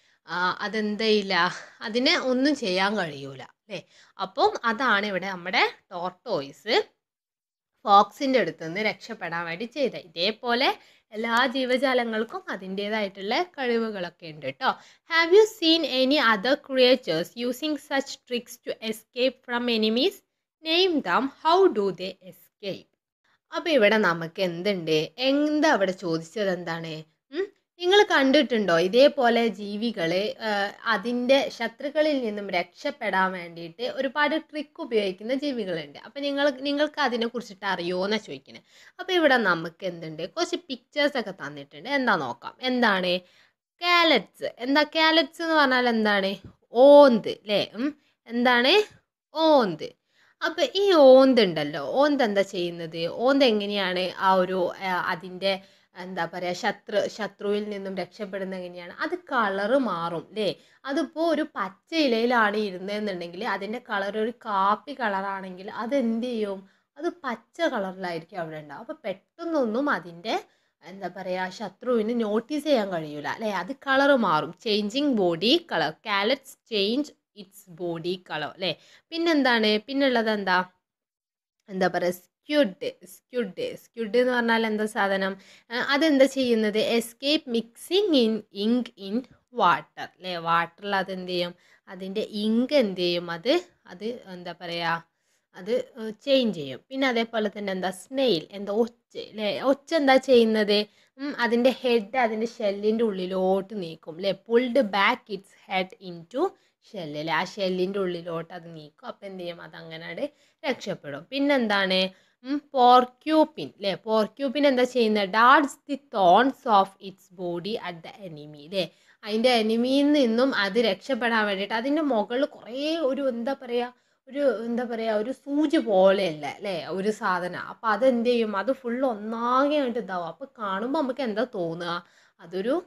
അതെന്തയില്ല അതിനെ ഒന്നും ചെയ്യാൻ കഴിയൂല അല്ലേ അപ്പം അതാണ് ഇവിടെ നമ്മുടെ ടോർട്ടോയ്സ് ഫോക്സിൻ്റെ അടുത്ത് നിന്ന് രക്ഷപ്പെടാൻ വേണ്ടി ചെയ്തത് ഇതേപോലെ എല്ലാ ജീവജാലങ്ങൾക്കും അതിൻ്റേതായിട്ടുള്ള കഴിവുകളൊക്കെ ഉണ്ട് കേട്ടോ have you seen any other creatures using such tricks to escape from enemies name them how do they escape അപ്പോൾ ഇവിടെ നമുക്ക് എന്തുണ്ട് എന്താ അവിടെ ചോദിച്ചത് എന്താണ് നിങ്ങൾ കണ്ടിട്ടുണ്ടോ ഇതേപോലെ ജീവികൾ അതിൻ്റെ ശത്രുക്കളിൽ നിന്നും രക്ഷപ്പെടാൻ വേണ്ടിയിട്ട് ഒരുപാട് ട്രിക്ക് ഉപയോഗിക്കുന്ന ജീവികളുണ്ട് അപ്പോൾ നിങ്ങൾ നിങ്ങൾക്ക് അതിനെക്കുറിച്ചിട്ട് അറിയുമോ എന്നാണ് ചോദിക്കുന്നത് അപ്പോൾ ഇവിടെ നമുക്ക് എന്തുണ്ട് കുറച്ച് പിക്ചേഴ്സ് ഒക്കെ തന്നിട്ടുണ്ട് എന്താ നോക്കാം എന്താണ് കാലറ്റ്സ് എന്താ കാലറ്റ്സ് എന്ന് പറഞ്ഞാൽ എന്താണ് ഓന്ത് അല്ലേ ഉം. എന്താണ് ഓന്ത് അപ്പോൾ ഈ ഓന്ത് ഉണ്ടല്ലോ ഓന്ത് എന്താ ചെയ്യുന്നത് ഓന്ത് എങ്ങനെയാണ് ആ ഒരു അതിൻ്റെ എന്താ പറയുക ശത്രു ശത്രുവിൽ നിന്നും രക്ഷപ്പെടുന്നത് എങ്ങനെയാണ് അത് കളറ് മാറും അല്ലേ അതിപ്പോൾ ഒരു പച്ച ഇലയിലാണ് ഇരുന്നതെന്നുണ്ടെങ്കിൽ അതിൻ്റെ കളർ ഒരു കാപ്പി കളറാണെങ്കിൽ അത് എന്ത് ചെയ്യും അത് പച്ച കളറിലായിരിക്കും അവിടെ ഉണ്ടാവും അപ്പോൾ പെട്ടെന്നൊന്നും അതിൻ്റെ എന്താ പറയുക ശത്രുവിന് നോട്ടീസ് ചെയ്യാൻ കഴിയൂല അല്ലേ അത് കളർ മാറും changing body colour calotes change its body colour അല്ലേ പിന്നെന്താണ് പിന്നുള്ളത് എന്താ എന്താ പറയുക സ്ക്യുഡ് സ്ക്യുഡ് സ്ക്യുഡ് എന്ന് പറഞ്ഞാൽ എന്താ സാധനം ആ, അതെന്താ ചെയ്യുന്നത് escape mixing in ink in water അല്ലേ വാട്ടറിൽ അത് എന്ത് ചെയ്യും അതിൻ്റെ ഇങ്ക് എന്ത് ചെയ്യും അത് അത് എന്താ പറയുക അത് ചേഞ്ച് ചെയ്യും പിന്നെ അതേപോലെ തന്നെ എന്താ സ്നെയിൽ എന്താ ഒച്ച അല്ലേ ഒച്ച എന്താ ചെയ്യുന്നത് ഉം, അതിൻ്റെ ഹെഡ് അതിൻ്റെ ഷെല്ലിൻ്റെ ഉള്ളിലോട്ട് നീക്കും അല്ലേ pulled back its head into ഷെല്ലിൽ ആ ഷെല്ലിൻ്റെ ഉള്ളിലോട്ട് അത് നീക്കും അപ്പം എന്ത് ചെയ്യും അത് അങ്ങനെ രക്ഷപ്പെടും പിന്നെന്താണ് പോർക്യൂപ്പിൻ അല്ലേ പോർക്യൂപ്പിൻ എന്താ ചെയ്യുന്നത് darts the thorns of its body at the enemy അല്ലേ അതിൻ്റെ എനിമിയിൽ നിന്നും അത് രക്ഷപ്പെടാൻ വേണ്ടിയിട്ട് അതിൻ്റെ മുകളിൽ കുറേ ഒരു എന്താ പറയുക ഒരു എന്താ പറയുക ഒരു സൂചി പോലെയല്ല അല്ലേ ഒരു സാധനം അപ്പോൾ അതെന്ത് ചെയ്യും അത് ഫുൾ ഒന്നാകെ ആയിട്ട് ഇതാവും അപ്പോൾ കാണുമ്പോൾ നമുക്ക് എന്താ തോന്നുക അതൊരു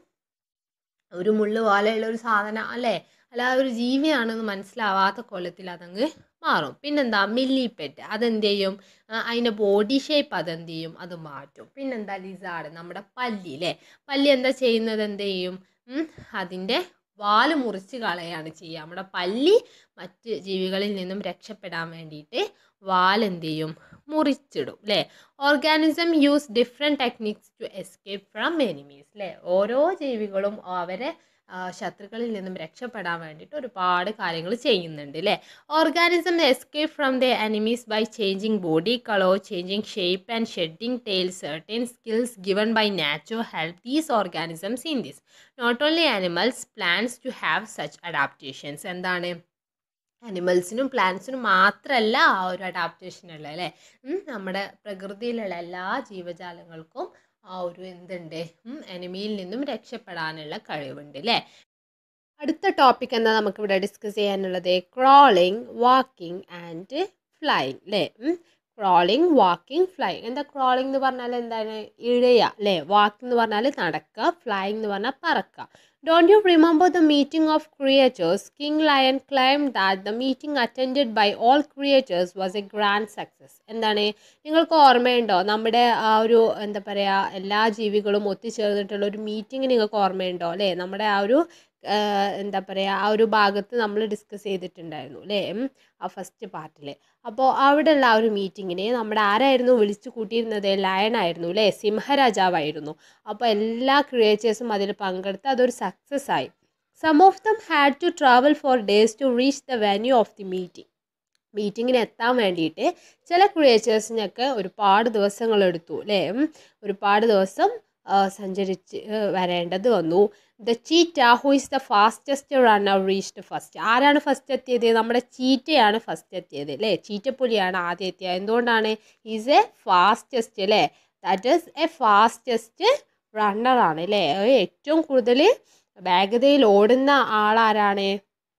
ഒരു മുള്ളു പോലെയുള്ള ഒരു സാധനം അല്ലേ അല്ല ഒരു ജീവിയാണെന്ന് മനസ്സിലാവാത്ത കൊല്ലത്തിൽ അതങ്ങ് മാറും പിന്നെന്താ മില്ലിപ്പെറ്റ് അതെന്ത് ചെയ്യും ആ, അതിൻ്റെ ബോഡി ഷേപ്പ് അതെന്ത് ചെയ്യും അത് മാറ്റും പിന്നെന്താ ലിസാർഡ് നമ്മുടെ പല്ലി അല്ലേ പല്ലി എന്താ ചെയ്യുന്നത് എന്ത് ചെയ്യും ഉം, അതിൻ്റെ വാല് മുറിച്ച് കളയാണ് ചെയ്യുക നമ്മുടെ പല്ലി മറ്റ് ജീവികളിൽ നിന്നും രക്ഷപ്പെടാൻ വേണ്ടിയിട്ട് വാലെന്ത് ചെയ്യും മുറിച്ചിടും അല്ലേ organism use different techniques to escape from enemies അല്ലേ ഓരോ ജീവികളും അവരെ ആ, ശത്രുക്കളിൽ നിന്നും രക്ഷപ്പെടാൻ വേണ്ടിയിട്ട് ഒരുപാട് കാര്യങ്ങൾ ചെയ്യുന്നുണ്ട് അല്ലേ organism escape from the enemies by changing body colour changing shape and shedding tail certain skills given by nature help these organisms in this not only animals plants to have such adaptations എന്താണ് അനിമൽസിനും പ്ലാന്റ്സിനും മാത്രമല്ല ആ ഒരു adaptation ഉള്ളത് അല്ലേ ഉം, നമ്മുടെ പ്രകൃതിയിലുള്ള എല്ലാ ജീവജാലങ്ങൾക്കും ആ ഒരു എന്തുണ്ട് എനിമിയിൽ നിന്നും രക്ഷപ്പെടാനുള്ള കഴിവുണ്ട് അല്ലേ അടുത്ത ടോപ്പിക് എന്താ നമുക്കിവിടെ ഡിസ്കസ് ചെയ്യാനുള്ളത് ക്രോളിംഗ് വാക്കിംഗ് ആൻഡ് ഫ്ലൈങ് അല്ലേ ക്രോളിംഗ് വാക്കിംഗ് ഫ്ലൈങ് എന്താ ക്രോളിംഗ് എന്ന് പറഞ്ഞാൽ എന്താണ് ഇഴയ അല്ലേ വാക്കിംഗ് എന്ന് പറഞ്ഞാൽ നടക്കുക ഫ്ലൈങ് എന്ന് പറഞ്ഞാൽ പറക്കുക don't you remember the meeting of creators king lion claim that the meeting attended by all creators was a grand success എന്താണ് നിങ്ങൾക്ക് ഓർമ്മയുണ്ടോ നമ്മുടെ ആ ഒരു എന്താ പറയുക എല്ലാ ജീവികളും ഒത്തുചേർന്നിട്ടുള്ള ഒരു മീറ്റിംഗ് നിങ്ങൾക്ക് ഓർമ്മയുണ്ടോ അല്ലേ നമ്മുടെ ആ ഒരു ആ, എന്താ പറയുക ആ ഒരു ഭാഗത്ത് നമ്മൾ ഡിസ്കസ് ചെയ്തിട്ടുണ്ടായിരുന്നു അല്ലേ ഉം, ആ ഫസ്റ്റ് പാർട്ടിൽ അപ്പോൾ അവിടെയുള്ള ആ ഒരു മീറ്റിങ്ങിന് നമ്മുടെ ആരായിരുന്നു വിളിച്ചു കൂട്ടിയിരുന്നത് ലയൺ ആയിരുന്നു അല്ലേ സിംഹരാജാവായിരുന്നു അപ്പോൾ എല്ലാ ക്രിയേച്ചേഴ്സും അതിൽ പങ്കെടുത്ത് അതൊരു സക്സസ് ആയി some of them had to travel for days to reach the venue of the meeting മീറ്റിങ്ങിന് എത്താൻ വേണ്ടിയിട്ട് ചില ക്രിയേച്ചേഴ്സിനൊക്കെ ഒരുപാട് ദിവസങ്ങളെടുത്തു അല്ലേ ഉം. ഒരുപാട് ദിവസം ആ, സഞ്ചരിച്ച് ആ, വരേണ്ടത് വന്നു the cheetah who is the fastest runner reached first ആരാണ് ഫസ്റ്റ് എത്തിയത് നമ്മുടെ ചീറ്റയാണ് ഫസ്റ്റ് എത്തിയത് അല്ലേ ചീറ്റപ്പുലിയാണ് ആദ്യം എത്തിയത് എന്തുകൊണ്ടാണ് ഈസ് എ ഫാസ്റ്റസ്റ്റ് അല്ലേ ദാറ്റ് ഈസ് എ ഫാസ്റ്റസ്റ്റ് റണ്ണറാണ് അല്ലേ ഏറ്റവും കൂടുതൽ വേഗതയിൽ ഓടുന്ന ആളാരാണ്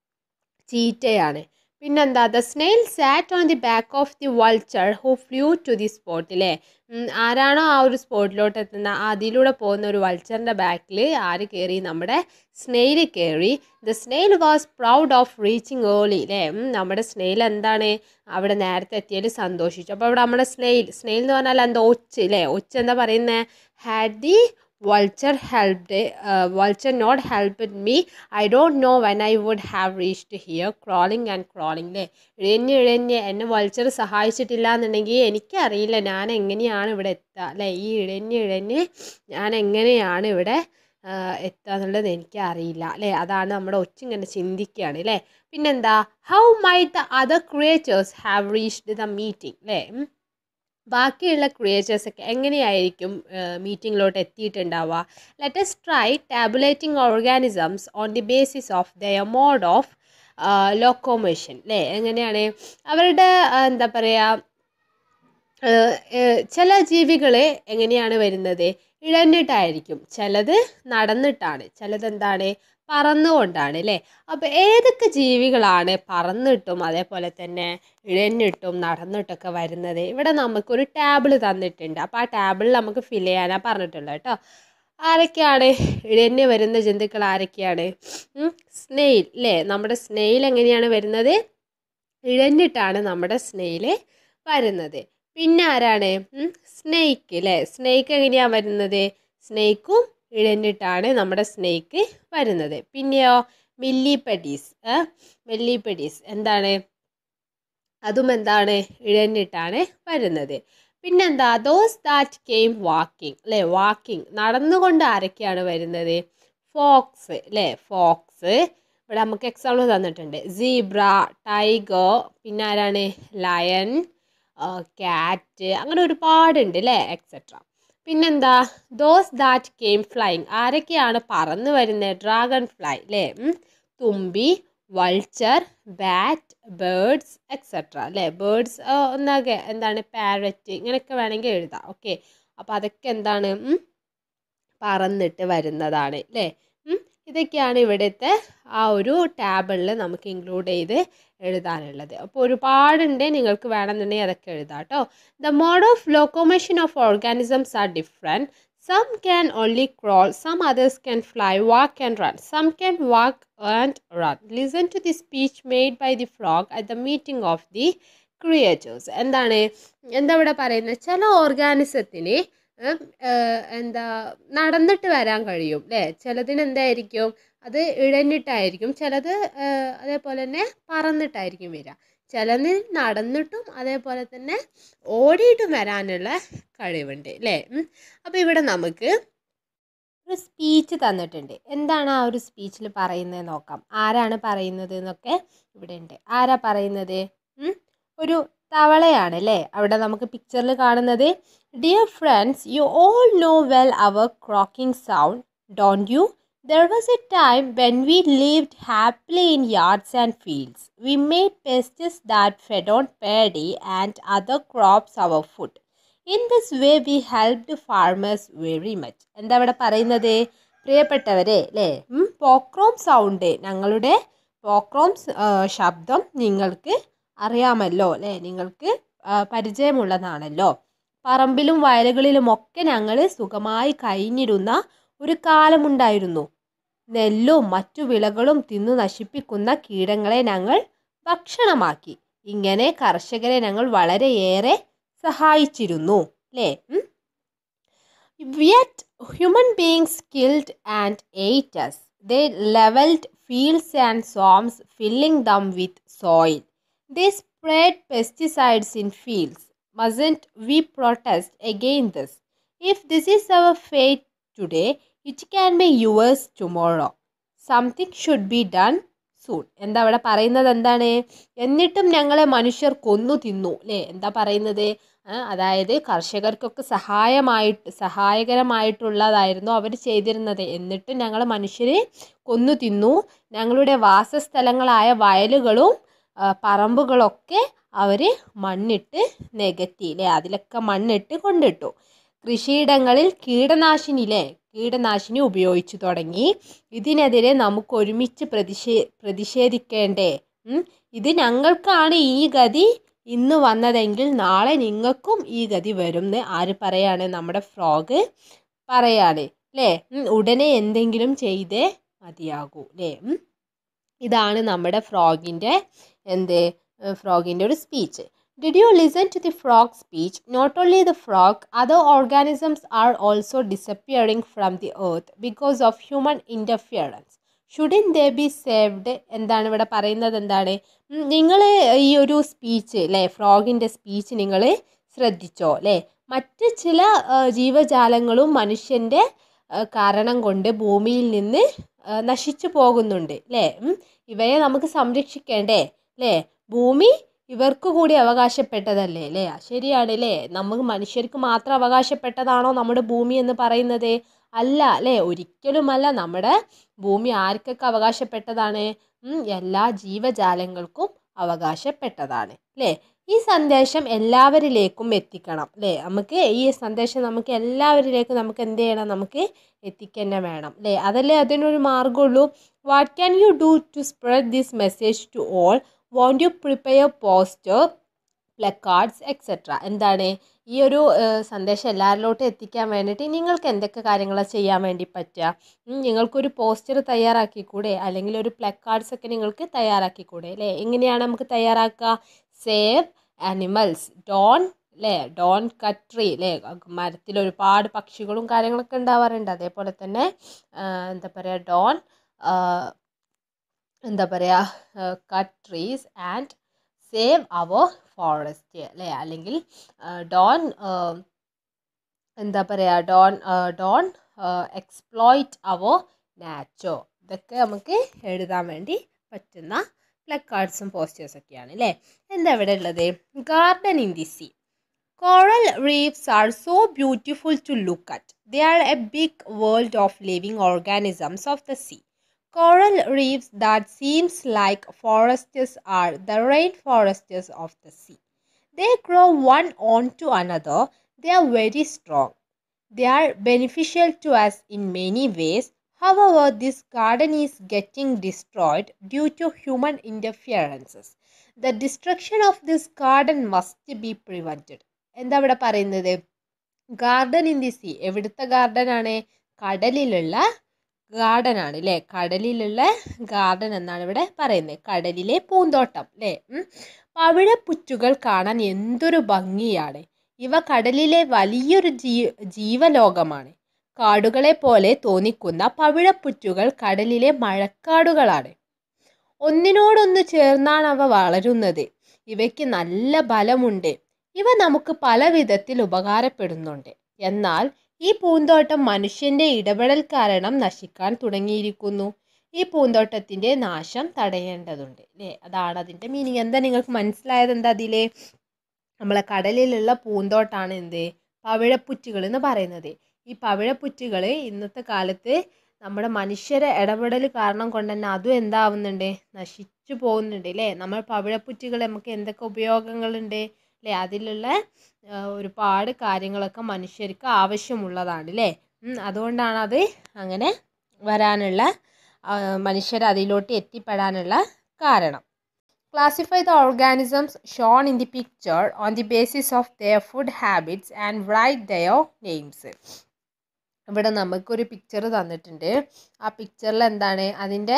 ചീറ്റയാണ് പിന്നെന്താ the snail sat on the back of the vulture who flew to the spot അല്ലേ ഉം, ആരാണോ ആ ഒരു സ്പോട്ടിലോട്ട് എത്തുന്ന അതിലൂടെ പോകുന്ന ഒരു വൾച്ചറിൻ്റെ ബാക്കിൽ ആര് കയറി നമ്മുടെ സ്നെയിൽ കയറി the snail was proud of reaching early അല്ലേ ഉം, നമ്മുടെ സ്നെയിൽ എന്താണ് അവിടെ നേരത്തെ എത്തിയതിൽ സന്തോഷിച്ചു അപ്പോൾ അവിടെ നമ്മുടെ സ്നെയിൽ സ്നെയിൽ എന്ന് പറഞ്ഞാൽ എന്താ ഒച്ച് അല്ലേ ഒച്ച് എന്താ പറയുന്നത് had the vulture helped vulture not help me I don't know when I would have reached here crawling and crawling അല്ലേ ഇഴഞ്ഞ് ഇഴഞ്ഞ് എന്നെ വൾച്ചർ സഹായിച്ചിട്ടില്ല എന്നുണ്ടെങ്കിൽ എനിക്കറിയില്ല ഞാൻ എങ്ങനെയാണ് ഇവിടെ എത്തുക അല്ലേ ഈ ഇഴഞ്ഞ് ഇഴഞ്ഞ് ഞാൻ എങ്ങനെയാണ് ഇവിടെ ആ, എത്തുക എന്നുള്ളത് എനിക്കറിയില്ല അല്ലേ അതാണ് നമ്മുടെ ഒച്ചിങ്ങനെ ചിന്തിക്കുകയാണ് അല്ലേ പിന്നെന്താ how my the other creatures have reached the meeting അല്ലേ ഉം. ബാക്കിയുള്ള ക്രിയേച്ചേഴ്സ് ഒക്കെ എങ്ങനെയായിരിക്കും മീറ്റിങ്ങിലോട്ട് എത്തിയിട്ടുണ്ടാവുക let's try tabulating organisms on the basis of their mode of locomotion അല്ലേ എങ്ങനെയാണ് അവരുടെ ആ, എന്താ പറയുക ചില ജീവികൾ എങ്ങനെയാണ് വരുന്നത് ഇഴഞ്ഞിട്ടായിരിക്കും ചിലത് നടന്നിട്ടാണ് ചിലത് എന്താണ് പറന്നുകൊണ്ടാണ് അല്ലേ അപ്പോൾ ഏതൊക്കെ ജീവികളാണ് പറന്നിട്ടും അതേപോലെ തന്നെ ഇഴഞ്ഞിട്ടും നടന്നിട്ടൊക്കെ വരുന്നത് ഇവിടെ നമുക്കൊരു ടാബിൾ തന്നിട്ടുണ്ട് അപ്പോൾ ആ ടാബിളിൽ നമുക്ക് ഫിൽ ചെയ്യാനാണ് പറഞ്ഞിട്ടുള്ളത് കേട്ടോ ആരൊക്കെയാണ് ഇഴഞ്ഞ് വരുന്ന ജന്തുക്കൾ ആരൊക്കെയാണ് സ്നെയിൽ അല്ലേ നമ്മുടെ സ്നെയിൽ എങ്ങനെയാണ് വരുന്നത് ഇഴഞ്ഞിട്ടാണ് നമ്മുടെ സ്നെയിൽ വരുന്നത് പിന്നെ ആരാണ് സ്നേക്ക് അല്ലേ സ്നേക്ക് എങ്ങനെയാണ് വരുന്നത് സ്നേക്കും ഇഴഞ്ഞിട്ടാണ് നമ്മുടെ സ്നേക്ക് വരുന്നത് പിന്നെയോ മില്ലിപ്പഡീസ് മില്ലിപ്പഡീസ് എന്താണ് അതും എന്താണ് ഇഴഞ്ഞിട്ടാണ് വരുന്നത് പിന്നെന്താ ദോസ് ദാറ്റ് കെയിം വാക്കിംഗ് അല്ലേ വാക്കിംഗ് നടന്നുകൊണ്ട് ആരൊക്കെയാണ് വരുന്നത് ഫോക്സ് അല്ലേ ഫോക്സ് ഇവിടെ നമുക്ക് എക്സാമ്പിൾ തന്നിട്ടുണ്ട് സീബ്ര ടൈഗർ പിന്നെ ആരാണ് ലയൺ ക്യാറ്റ് അങ്ങനെ ഒരുപാടുണ്ട് അല്ലേ എക്സെട്ര പിന്നെന്താ ദോസ് ദാറ്റ് കെയിം ഫ്ലൈങ് ആരൊക്കെയാണ് പറന്ന് വരുന്നത് ഡ്രാഗൺ ഫ്ലൈ അല്ലേ ഉം. തുമ്പി വൾച്ചർ ബാറ്റ് ബേർഡ്സ് എക്സെട്ര അല്ലേ ബേർഡ്സ് ഒന്നാകെ എന്താണ് പാരറ്റ് ഇങ്ങനെയൊക്കെ വേണമെങ്കിൽ എഴുതാം ഓക്കെ അപ്പോൾ അതൊക്കെ എന്താണ് ഉം, പറന്നിട്ട് വരുന്നതാണ് അല്ലേ ഉം. ഇതൊക്കെയാണ് ഇവിടുത്തെ ആ ഒരു ടാബിളിൽ നമുക്ക് ഇൻക്ലൂഡ് ചെയ്ത് എഴുതാനുള്ളത് അപ്പോൾ ഒരുപാടുണ്ട് നിങ്ങൾക്ക് വേണമെന്നുണ്ടെങ്കിൽ അതൊക്കെ എഴുതാം കേട്ടോ the mode of locomotion of organisms are different some can only crawl some others can fly walk and run some can walk and run listen to the speech made by the frog at the meeting of the creators എന്താണ് എന്താ ഇവിടെ പറയുന്നത് ചില ഓർഗാനിസത്തിന് എന്താ നടന്നിട്ട് വരാൻ കഴിയും അല്ലേ ചിലതിന് എന്തായിരിക്കും അത് ഇഴഞ്ഞിട്ടായിരിക്കും ചിലത് ഏഹ്, അതേപോലെ തന്നെ പറന്നിട്ടായിരിക്കും വരിക ചിലതിന് നടന്നിട്ടും അതേപോലെ തന്നെ ഓടിയിട്ടും വരാനുള്ള കഴിവുണ്ട് അല്ലേ അപ്പോൾ ഇവിടെ നമുക്ക് ഒരു സ്പീച്ച് തന്നിട്ടുണ്ട് എന്താണ് ആ ഒരു സ്പീച്ചിൽ പറയുന്നത് നോക്കാം ആരാണ് പറയുന്നത് എന്നൊക്കെ ഇവിടെ ഉണ്ട് ആരാ പറയുന്നത് ഉം? ഒരു തവളയാണ് അല്ലേ അവിടെ നമുക്ക് പിക്ചറിൽ കാണുന്നത് dear friends you all know well our croaking sound don't you there was a time when we lived happily in yards and fields. We made pests that fed on paddy and other crops our food. In this way we helped farmers very much എന്താ ഇവിടെ പറയുന്നത് പ്രിയപ്പെട്ടവരെ അല്ലേ പോക്രോം sound ഞങ്ങളുടെ പോക്രോം ശബ്ദം നിങ്ങൾക്ക് അറിയാമല്ലോ അല്ലേ നിങ്ങൾക്ക് ആ, പരിചയമുള്ളതാണല്ലോ പറമ്പിലും വയലുകളിലും ഒക്കെ ഞങ്ങൾ സുഖമായി കഴിഞ്ഞിരുന്ന ഒരു കാലമുണ്ടായിരുന്നു നെല്ലും മറ്റു വിളകളും തിന്നു നശിപ്പിക്കുന്ന കീടങ്ങളെ ഞങ്ങൾ ഭക്ഷണമാക്കി ഇങ്ങനെ കർഷകരെ ഞങ്ങൾ വളരെയേറെ സഹായിച്ചിരുന്നു അല്ലേ yet human beings killed and ate us they levelled fields and swamps filling them with soil they spread pesticides in fields mustn't we protest against this? If this is our fate today, it can be yours tomorrow. Something should be done soon. എന്താ അവിടെ പറയുന്നത് എന്താണ് എന്നിട്ടും ഞങ്ങളെ മനുഷ്യർ കൊന്നു തിന്നു അല്ലേ എന്താ പറയുന്നത് ആ, അതായത് കർഷകർക്കൊക്കെ സഹായമായിട്ട് സഹായകരമായിട്ടുള്ളതായിരുന്നു അവർ ചെയ്തിരുന്നത് എന്നിട്ടും ഞങ്ങൾ മനുഷ്യർ കൊന്നു തിന്നു ഞങ്ങളുടെ വാസസ്ഥലങ്ങളായ വയലുകളും ആ, പറമ്പുകളൊക്കെ അവർ മണ്ണിട്ട് നികത്തി അല്ലേ അതിലൊക്കെ മണ്ണിട്ട് കൊണ്ടിട്ടു കൃഷിയിടങ്ങളിൽ കീടനാശിനിയിലെ കീടനാശിനി ഉപയോഗിച്ചു തുടങ്ങി ഇതിനെതിരെ നമുക്ക് ഒരുമിച്ച് പ്രതിഷേ പ്രതിഷേധിക്കേണ്ടേ ഉം? ഇത് ഞങ്ങൾക്കാണ് ഈ ഗതി ഇന്ന് വന്നതെങ്കിൽ നാളെ നിങ്ങൾക്കും ഈ ഗതി വരും എന്ന് ആര് പറയാണ് നമ്മുടെ ഫ്രോഗ് പറയാണ് അല്ലേ ഉം, ഉടനെ എന്തെങ്കിലും ചെയ്തേ മതിയാകൂ അല്ലേ ഉം? ഇതാണ് നമ്മുടെ ഫ്രോഗിൻ്റെ എന്ത് ഫ്രോഗിൻ്റെ ഒരു speech did you listen to the frog speech not only the frog other organisms are also disappearing from the earth because of human interference shouldn't they be saved എന്താണ് ഇവിടെ പറയുന്നത് എന്താണ് നിങ്ങൾ ഈ ഒരു സ്പീച്ച് അല്ലേ ഫ്രോഗിൻ്റെ സ്പീച്ച് നിങ്ങൾ ശ്രദ്ധിച്ചോ അല്ലേ മറ്റ് ചില ആ, ജീവജാലങ്ങളും മനുഷ്യൻ്റെ ആ, കാരണം കൊണ്ട് ഭൂമിയിൽ നിന്ന് ആ, നശിച്ചു പോകുന്നുണ്ട് അല്ലേ ഉം. ഇവയെ നമുക്ക് സംരക്ഷിക്കേണ്ടേ അല്ലേ ഭൂമി ഇവർക്ക് കൂടി അവകാശപ്പെട്ടതല്ലേ അല്ലേ ശരിയാണ് അല്ലേ നമുക്ക് മനുഷ്യർക്ക് മാത്രം അവകാശപ്പെട്ടതാണോ നമ്മുടെ ഭൂമി എന്ന് പറയുന്നത് അല്ല അല്ലേ ഒരിക്കലുമല്ല നമ്മുടെ ഭൂമി ആർക്കൊക്കെ അവകാശപ്പെട്ടതാണ് ഉം, എല്ലാ ജീവജാലങ്ങൾക്കും അവകാശപ്പെട്ടതാണ് അല്ലേ ഈ സന്ദേശം എല്ലാവരിലേക്കും എത്തിക്കണം അല്ലേ നമുക്ക് ഈ സന്ദേശം നമുക്ക് എല്ലാവരിലേക്കും നമുക്ക് എന്ത് ചെയ്യണം നമുക്ക് എത്തിക്കന്നെ വേണം അല്ലേ അതല്ലേ അതിനൊരു മാർഗമുള്ളൂ what can you do to spread this message to all won't you prepare poster placards etcetera എന്താണ് ഈ ഒരു ഏഹ്, സന്ദേശം എല്ലാവരിലോട്ടും എത്തിക്കാൻ വേണ്ടിയിട്ട് നിങ്ങൾക്ക് എന്തൊക്കെ കാര്യങ്ങളാണ് ചെയ്യാൻ വേണ്ടി പറ്റുക ഉം, നിങ്ങൾക്കൊരു പോസ്റ്റർ തയ്യാറാക്കിക്കൂടെ അല്ലെങ്കിൽ ഒരു പ്ലക്കാർഡ്സ് ഒക്കെ നിങ്ങൾക്ക് തയ്യാറാക്കിക്കൂടെ അല്ലേ എങ്ങനെയാണ് നമുക്ക് തയ്യാറാക്കുക സേവ് ആനിമൽസ് ഡോൺ അല്ലേ ഡോൺ കട്ട് ട്രീ അല്ലേ മരത്തിൽ ഒരുപാട് പക്ഷികളും കാര്യങ്ങളൊക്കെ ഉണ്ടാവാറുണ്ട് അതേപോലെ തന്നെ ആ, എന്താ പറയുക ഡോൺ എന്താ പറയുക cut trees and save our forest അല്ലേ അല്ലെങ്കിൽ ഡോൺ എന്താ പറയുക don't don't exploit our nature ഇതൊക്കെ നമുക്ക് എഴുതാൻ വേണ്ടി പറ്റുന്ന പ്ലക്കാർഡ്സും പോസ്റ്റേഴ്സൊക്കെയാണ് അല്ലേ എന്താ ഇവിടെ ഉള്ളത് garden in the sea Coral reefs are so beautiful to look at. They are a big world of living organisms of the sea. Coral reefs that seems like forests are the rainforests of the sea. They grow one onto another. They are very strong. They are beneficial to us in many ways. However, this garden is getting destroyed due to human interferences. The destruction of this garden must be prevented. എന്താ ഇവിടെ പറയുന്നത് garden in the sea എവിടുത്തെ garden ആണ് കടലിലുള്ള garden ആണ് അല്ലേ കടലിലുള്ള garden എന്നാണ് ഇവിടെ പറയുന്നത് കടലിലെ പൂന്തോട്ടം അല്ലേ ഉം. പവിഴപ്പുറ്റുകൾ കാണാൻ എന്തൊരു ഭംഗിയാണ് ഇവ കടലിലെ വലിയൊരു ജീ ജീവലോകമാണ് കാടുകളെ പോലെ തോന്നിക്കുന്ന പവിഴപ്പുറ്റുകൾ കടലിലെ മഴക്കാടുകളാണ് ഒന്നിനോടൊന്ന് ചേർന്നാണ് അവ വളരുന്നത് ഇവയ്ക്ക് നല്ല ബലമുണ്ട് ഇവ നമുക്ക് പല വിധത്തിൽ ഉപകാരപ്പെടുന്നുണ്ട് എന്നാൽ ഈ പൂന്തോട്ടം മനുഷ്യന്റെ ഇടപെടൽ കാരണം നശിക്കാൻ തുടങ്ങിയിരിക്കുന്നു ഈ പൂന്തോട്ടത്തിന്റെ നാശം തടയേണ്ടതുണ്ട് അല്ലേ അതാണ് അതിന്റെ മീനിങ് എന്താ നിങ്ങൾക്ക് മനസ്സിലായത് എന്താ അതില് നമ്മളെ കടലിലുള്ള പൂന്തോട്ടാണ് എന്ത് പവിഴപ്പുറ്റുകൾ എന്ന് പറയുന്നത് ഈ പവിഴപ്പുറ്റുകൾ ഇന്നത്തെ കാലത്ത് നമ്മുടെ മനുഷ്യരെ ഇടപെടൽ കാരണം കൊണ്ട് തന്നെ അതും എന്താവുന്നുണ്ട് നശിച്ചു പോകുന്നുണ്ട് അല്ലേ നമ്മൾ പവിഴപ്പുറ്റുകൾ നമുക്ക് എന്തൊക്കെ ഉപയോഗങ്ങളുണ്ട് അല്ലേ അതിലുള്ള ആ, ഒരുപാട് കാര്യങ്ങളൊക്കെ മനുഷ്യർക്ക് ആവശ്യമുള്ളതാണ് അല്ലേ ഉം, അതുകൊണ്ടാണ് അത് അങ്ങനെ വരാനുള്ള മനുഷ്യർ അതിലോട്ട് എത്തിപ്പെടാനുള്ള കാരണം classify the organisms shown in the picture on the basis of their food habits and write their names ഇവിടെ നമുക്കൊരു പിക്ചർ തന്നിട്ടുണ്ട് ആ പിക്ചറിൽ എന്താണ് അതിൻ്റെ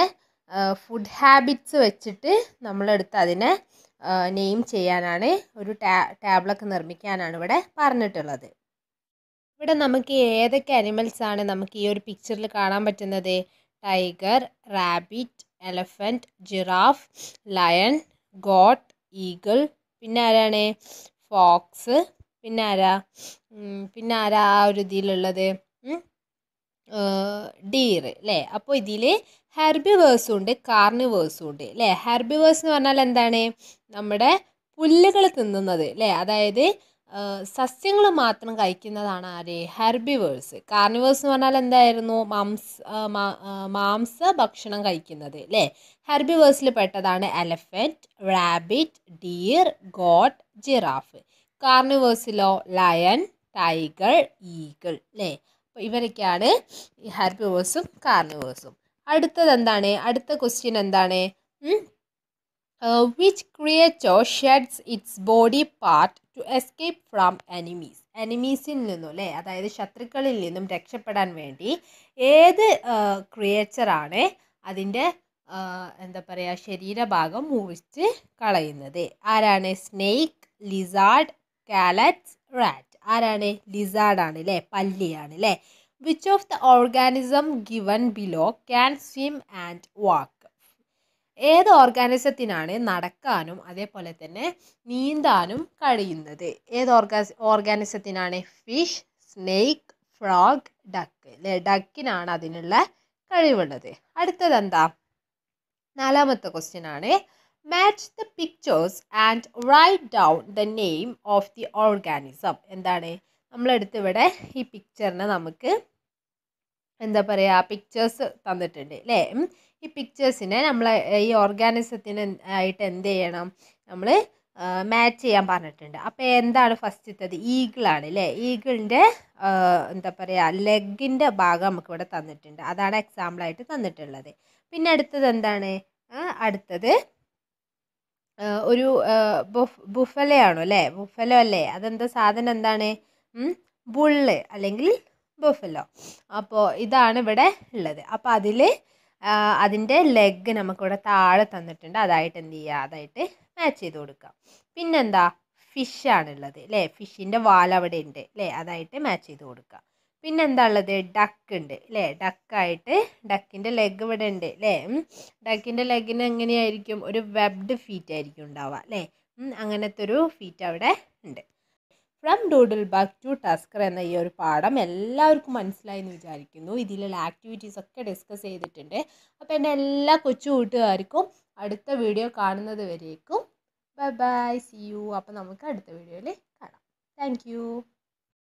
ഫുഡ് ഹാബിറ്റ്സ് വെച്ചിട്ട് നമ്മളെടുത്ത് അതിനെ നെയിം ചെയ്യാനാണ് ഒരു ടാ ടാബ്ലൊക്കെ നിർമ്മിക്കാനാണ് ഇവിടെ പറഞ്ഞിട്ടുള്ളത് ഇവിടെ നമുക്ക് ഏതൊക്കെ അനിമൽസ് ആണ് നമുക്ക് ഈ ഒരു പിക്ചറിൽ കാണാൻ പറ്റുന്നത് tiger rabbit elephant giraffe lion goat eagle പിന്നെ ആരാണ് ഫോക്സ് പിന്നെ ആരാ ഉം, പിന്നെ ആരാ ആ ഒരു ഇതിലുള്ളത് ഡീർ അല്ലേ അപ്പോൾ ഇതിൽ ഹെർബിവേഴ്സും ഉണ്ട് കാർണിവേഴ്സും ഉണ്ട് അല്ലേ ഹെർബിവേഴ്സ് എന്ന് പറഞ്ഞാൽ എന്താണ് നമ്മുടെ പുല്ലുകൾ തിന്നുന്നത് അല്ലേ അതായത് സസ്യങ്ങൾ മാത്രം കഴിക്കുന്നതാണ് ആര് ഹെർബിവേഴ്സ് കാർണിവേഴ്സ് എന്ന് പറഞ്ഞാൽ എന്തായിരുന്നു മാംസ ആ, മാ- ആ, മാംസ ഭക്ഷണം കഴിക്കുന്നത് അല്ലേ ഹെർബിവേഴ്സിൽ പെട്ടതാണ് elephant rabbit deer goat giraffe കാർണിവേഴ്സിലോ ലയൺ ടൈഗർ ഈഗിൾ അല്ലേ അപ്പോൾ ഇവരൊക്കെയാണ് ഈ ഹെർബിവേഴ്സും കാർണിവേഴ്സും അടുത്തത് എന്താണ് അടുത്ത ക്വസ്റ്റ്യൻ എന്താണ് which creature sheds its body part to escape from enemies എനിമീസിൽ നിന്നും അല്ലേ അതായത് ശത്രുക്കളിൽ നിന്നും രക്ഷപ്പെടാൻ വേണ്ടി ഏത് ക്രിയേച്ചറാണ് അതിൻ്റെ എന്താ പറയുക ശരീരഭാഗം മുറിച്ച് കളയുന്നത് ആരാണ് സ്നേക്ക് ലിസാർഡ് കാലറ്റ്സ് റാറ്റ് ആരാണ് ലിസാർഡാണ് അല്ലേ പല്ലിയാണ് അല്ലേ which of the organism given below can swim and walk ഏത് ഓർഗാനിസത്തിനാണ് നടക്കാനും അതേപോലെ തന്നെ നീന്താനും കഴിയുന്നത് ഏത് ഓർഗാ ഓർഗാനിസത്തിനാണ് ഫിഷ് സ്നേക്ക് ഫ്രോഗ് ഡക്ക് അല്ലേ ഡക്കിനാണ് അതിനുള്ള കഴിവുള്ളത് അടുത്തത് എന്താ നാലാമത്തെ ക്വസ്റ്റ്യൻ ആണ് match the pictures and write down the name of the organism എന്താണ് നമ്മളെടുത്ത് ഇവിടെ ഈ പിക്ചറിനെ നമുക്ക് എന്താ പറയുക പിക്ചേഴ്സ് തന്നിട്ടുണ്ട് അല്ലേ ഉം. ഈ പിക്ചേഴ്സിനെ നമ്മൾ ഈ ഓർഗാനിസത്തിന് ആയിട്ട് എന്ത് ചെയ്യണം നമ്മൾ മാച്ച് ചെയ്യാൻ പറഞ്ഞിട്ടുണ്ട് അപ്പോൾ എന്താണ് ഫസ്റ്റത്തത് ഈഗിളാണ് അല്ലേ ഈഗിളിൻ്റെ എന്താ പറയുക ലെഗിൻ്റെ ഭാഗം നമുക്കിവിടെ തന്നിട്ടുണ്ട് അതാണ് എക്സാമ്പിളായിട്ട് തന്നിട്ടുള്ളത് പിന്നെ അടുത്തത് എന്താണ് ആ, അടുത്തത് ആ, ഒരു ബുഫ് ബുഫലയാണോ അല്ലേ ബുഫലോ അല്ലേ അതെന്താ സാധനം എന്താണ് ബുള്ള് അല്ലെങ്കിൽ ബുഫലോ അപ്പോൾ ഇതാണ് ഇവിടെ ഉള്ളത് അപ്പോൾ അതിൽ അതിൻ്റെ ലെഗ് നമുക്കിവിടെ താഴെ തന്നിട്ടുണ്ട് അതായിട്ട് എന്ത് ചെയ്യുക അതായിട്ട് മാച്ച് ചെയ്ത് കൊടുക്കാം പിന്നെന്താ ഫിഷാണുള്ളത് അല്ലേ ഫിഷിൻ്റെ വാൽ അവിടെ ഉണ്ട് അല്ലേ അതായിട്ട് മാച്ച് ചെയ്ത് കൊടുക്കുക പിന്നെ എന്താ ഉള്ളത് ഡക്ക് ഉണ്ട് അല്ലേ ഡക്കായിട്ട് ഡക്കിൻ്റെ ലെഗ് ഇവിടെ ഉണ്ട് അല്ലേ ഡക്കിൻ്റെ ലെഗിന് എങ്ങനെയായിരിക്കും ഒരു വെബ്ഡ് ഫീറ്റ് ആയിരിക്കും ഉണ്ടാവുക അല്ലേ ഉം, അങ്ങനത്തെ ഒരു ഫീറ്റ് അവിടെ ഉണ്ട് from doodle back to tusker എന്ന ഈ ഒരു പാഠം എല്ലാവർക്കും മനസ്സിലായി എന്ന് വിചാരിക്കുന്നു ഇതിലുള്ള ആക്ടിവിറ്റീസ് ഒക്കെ ഡിസ്കസ് ചെയ്തിട്ടുണ്ട് അപ്പോൾ എൻ്റെ എല്ലാ കൊച്ചു കൂട്ടുകാർക്കും അടുത്ത വീഡിയോ കാണുന്നത് വരേക്കും ബൈ ബൈ സി യു അപ്പോൾ നമുക്ക് അടുത്ത വീഡിയോയിൽ കാണാം താങ്ക് യു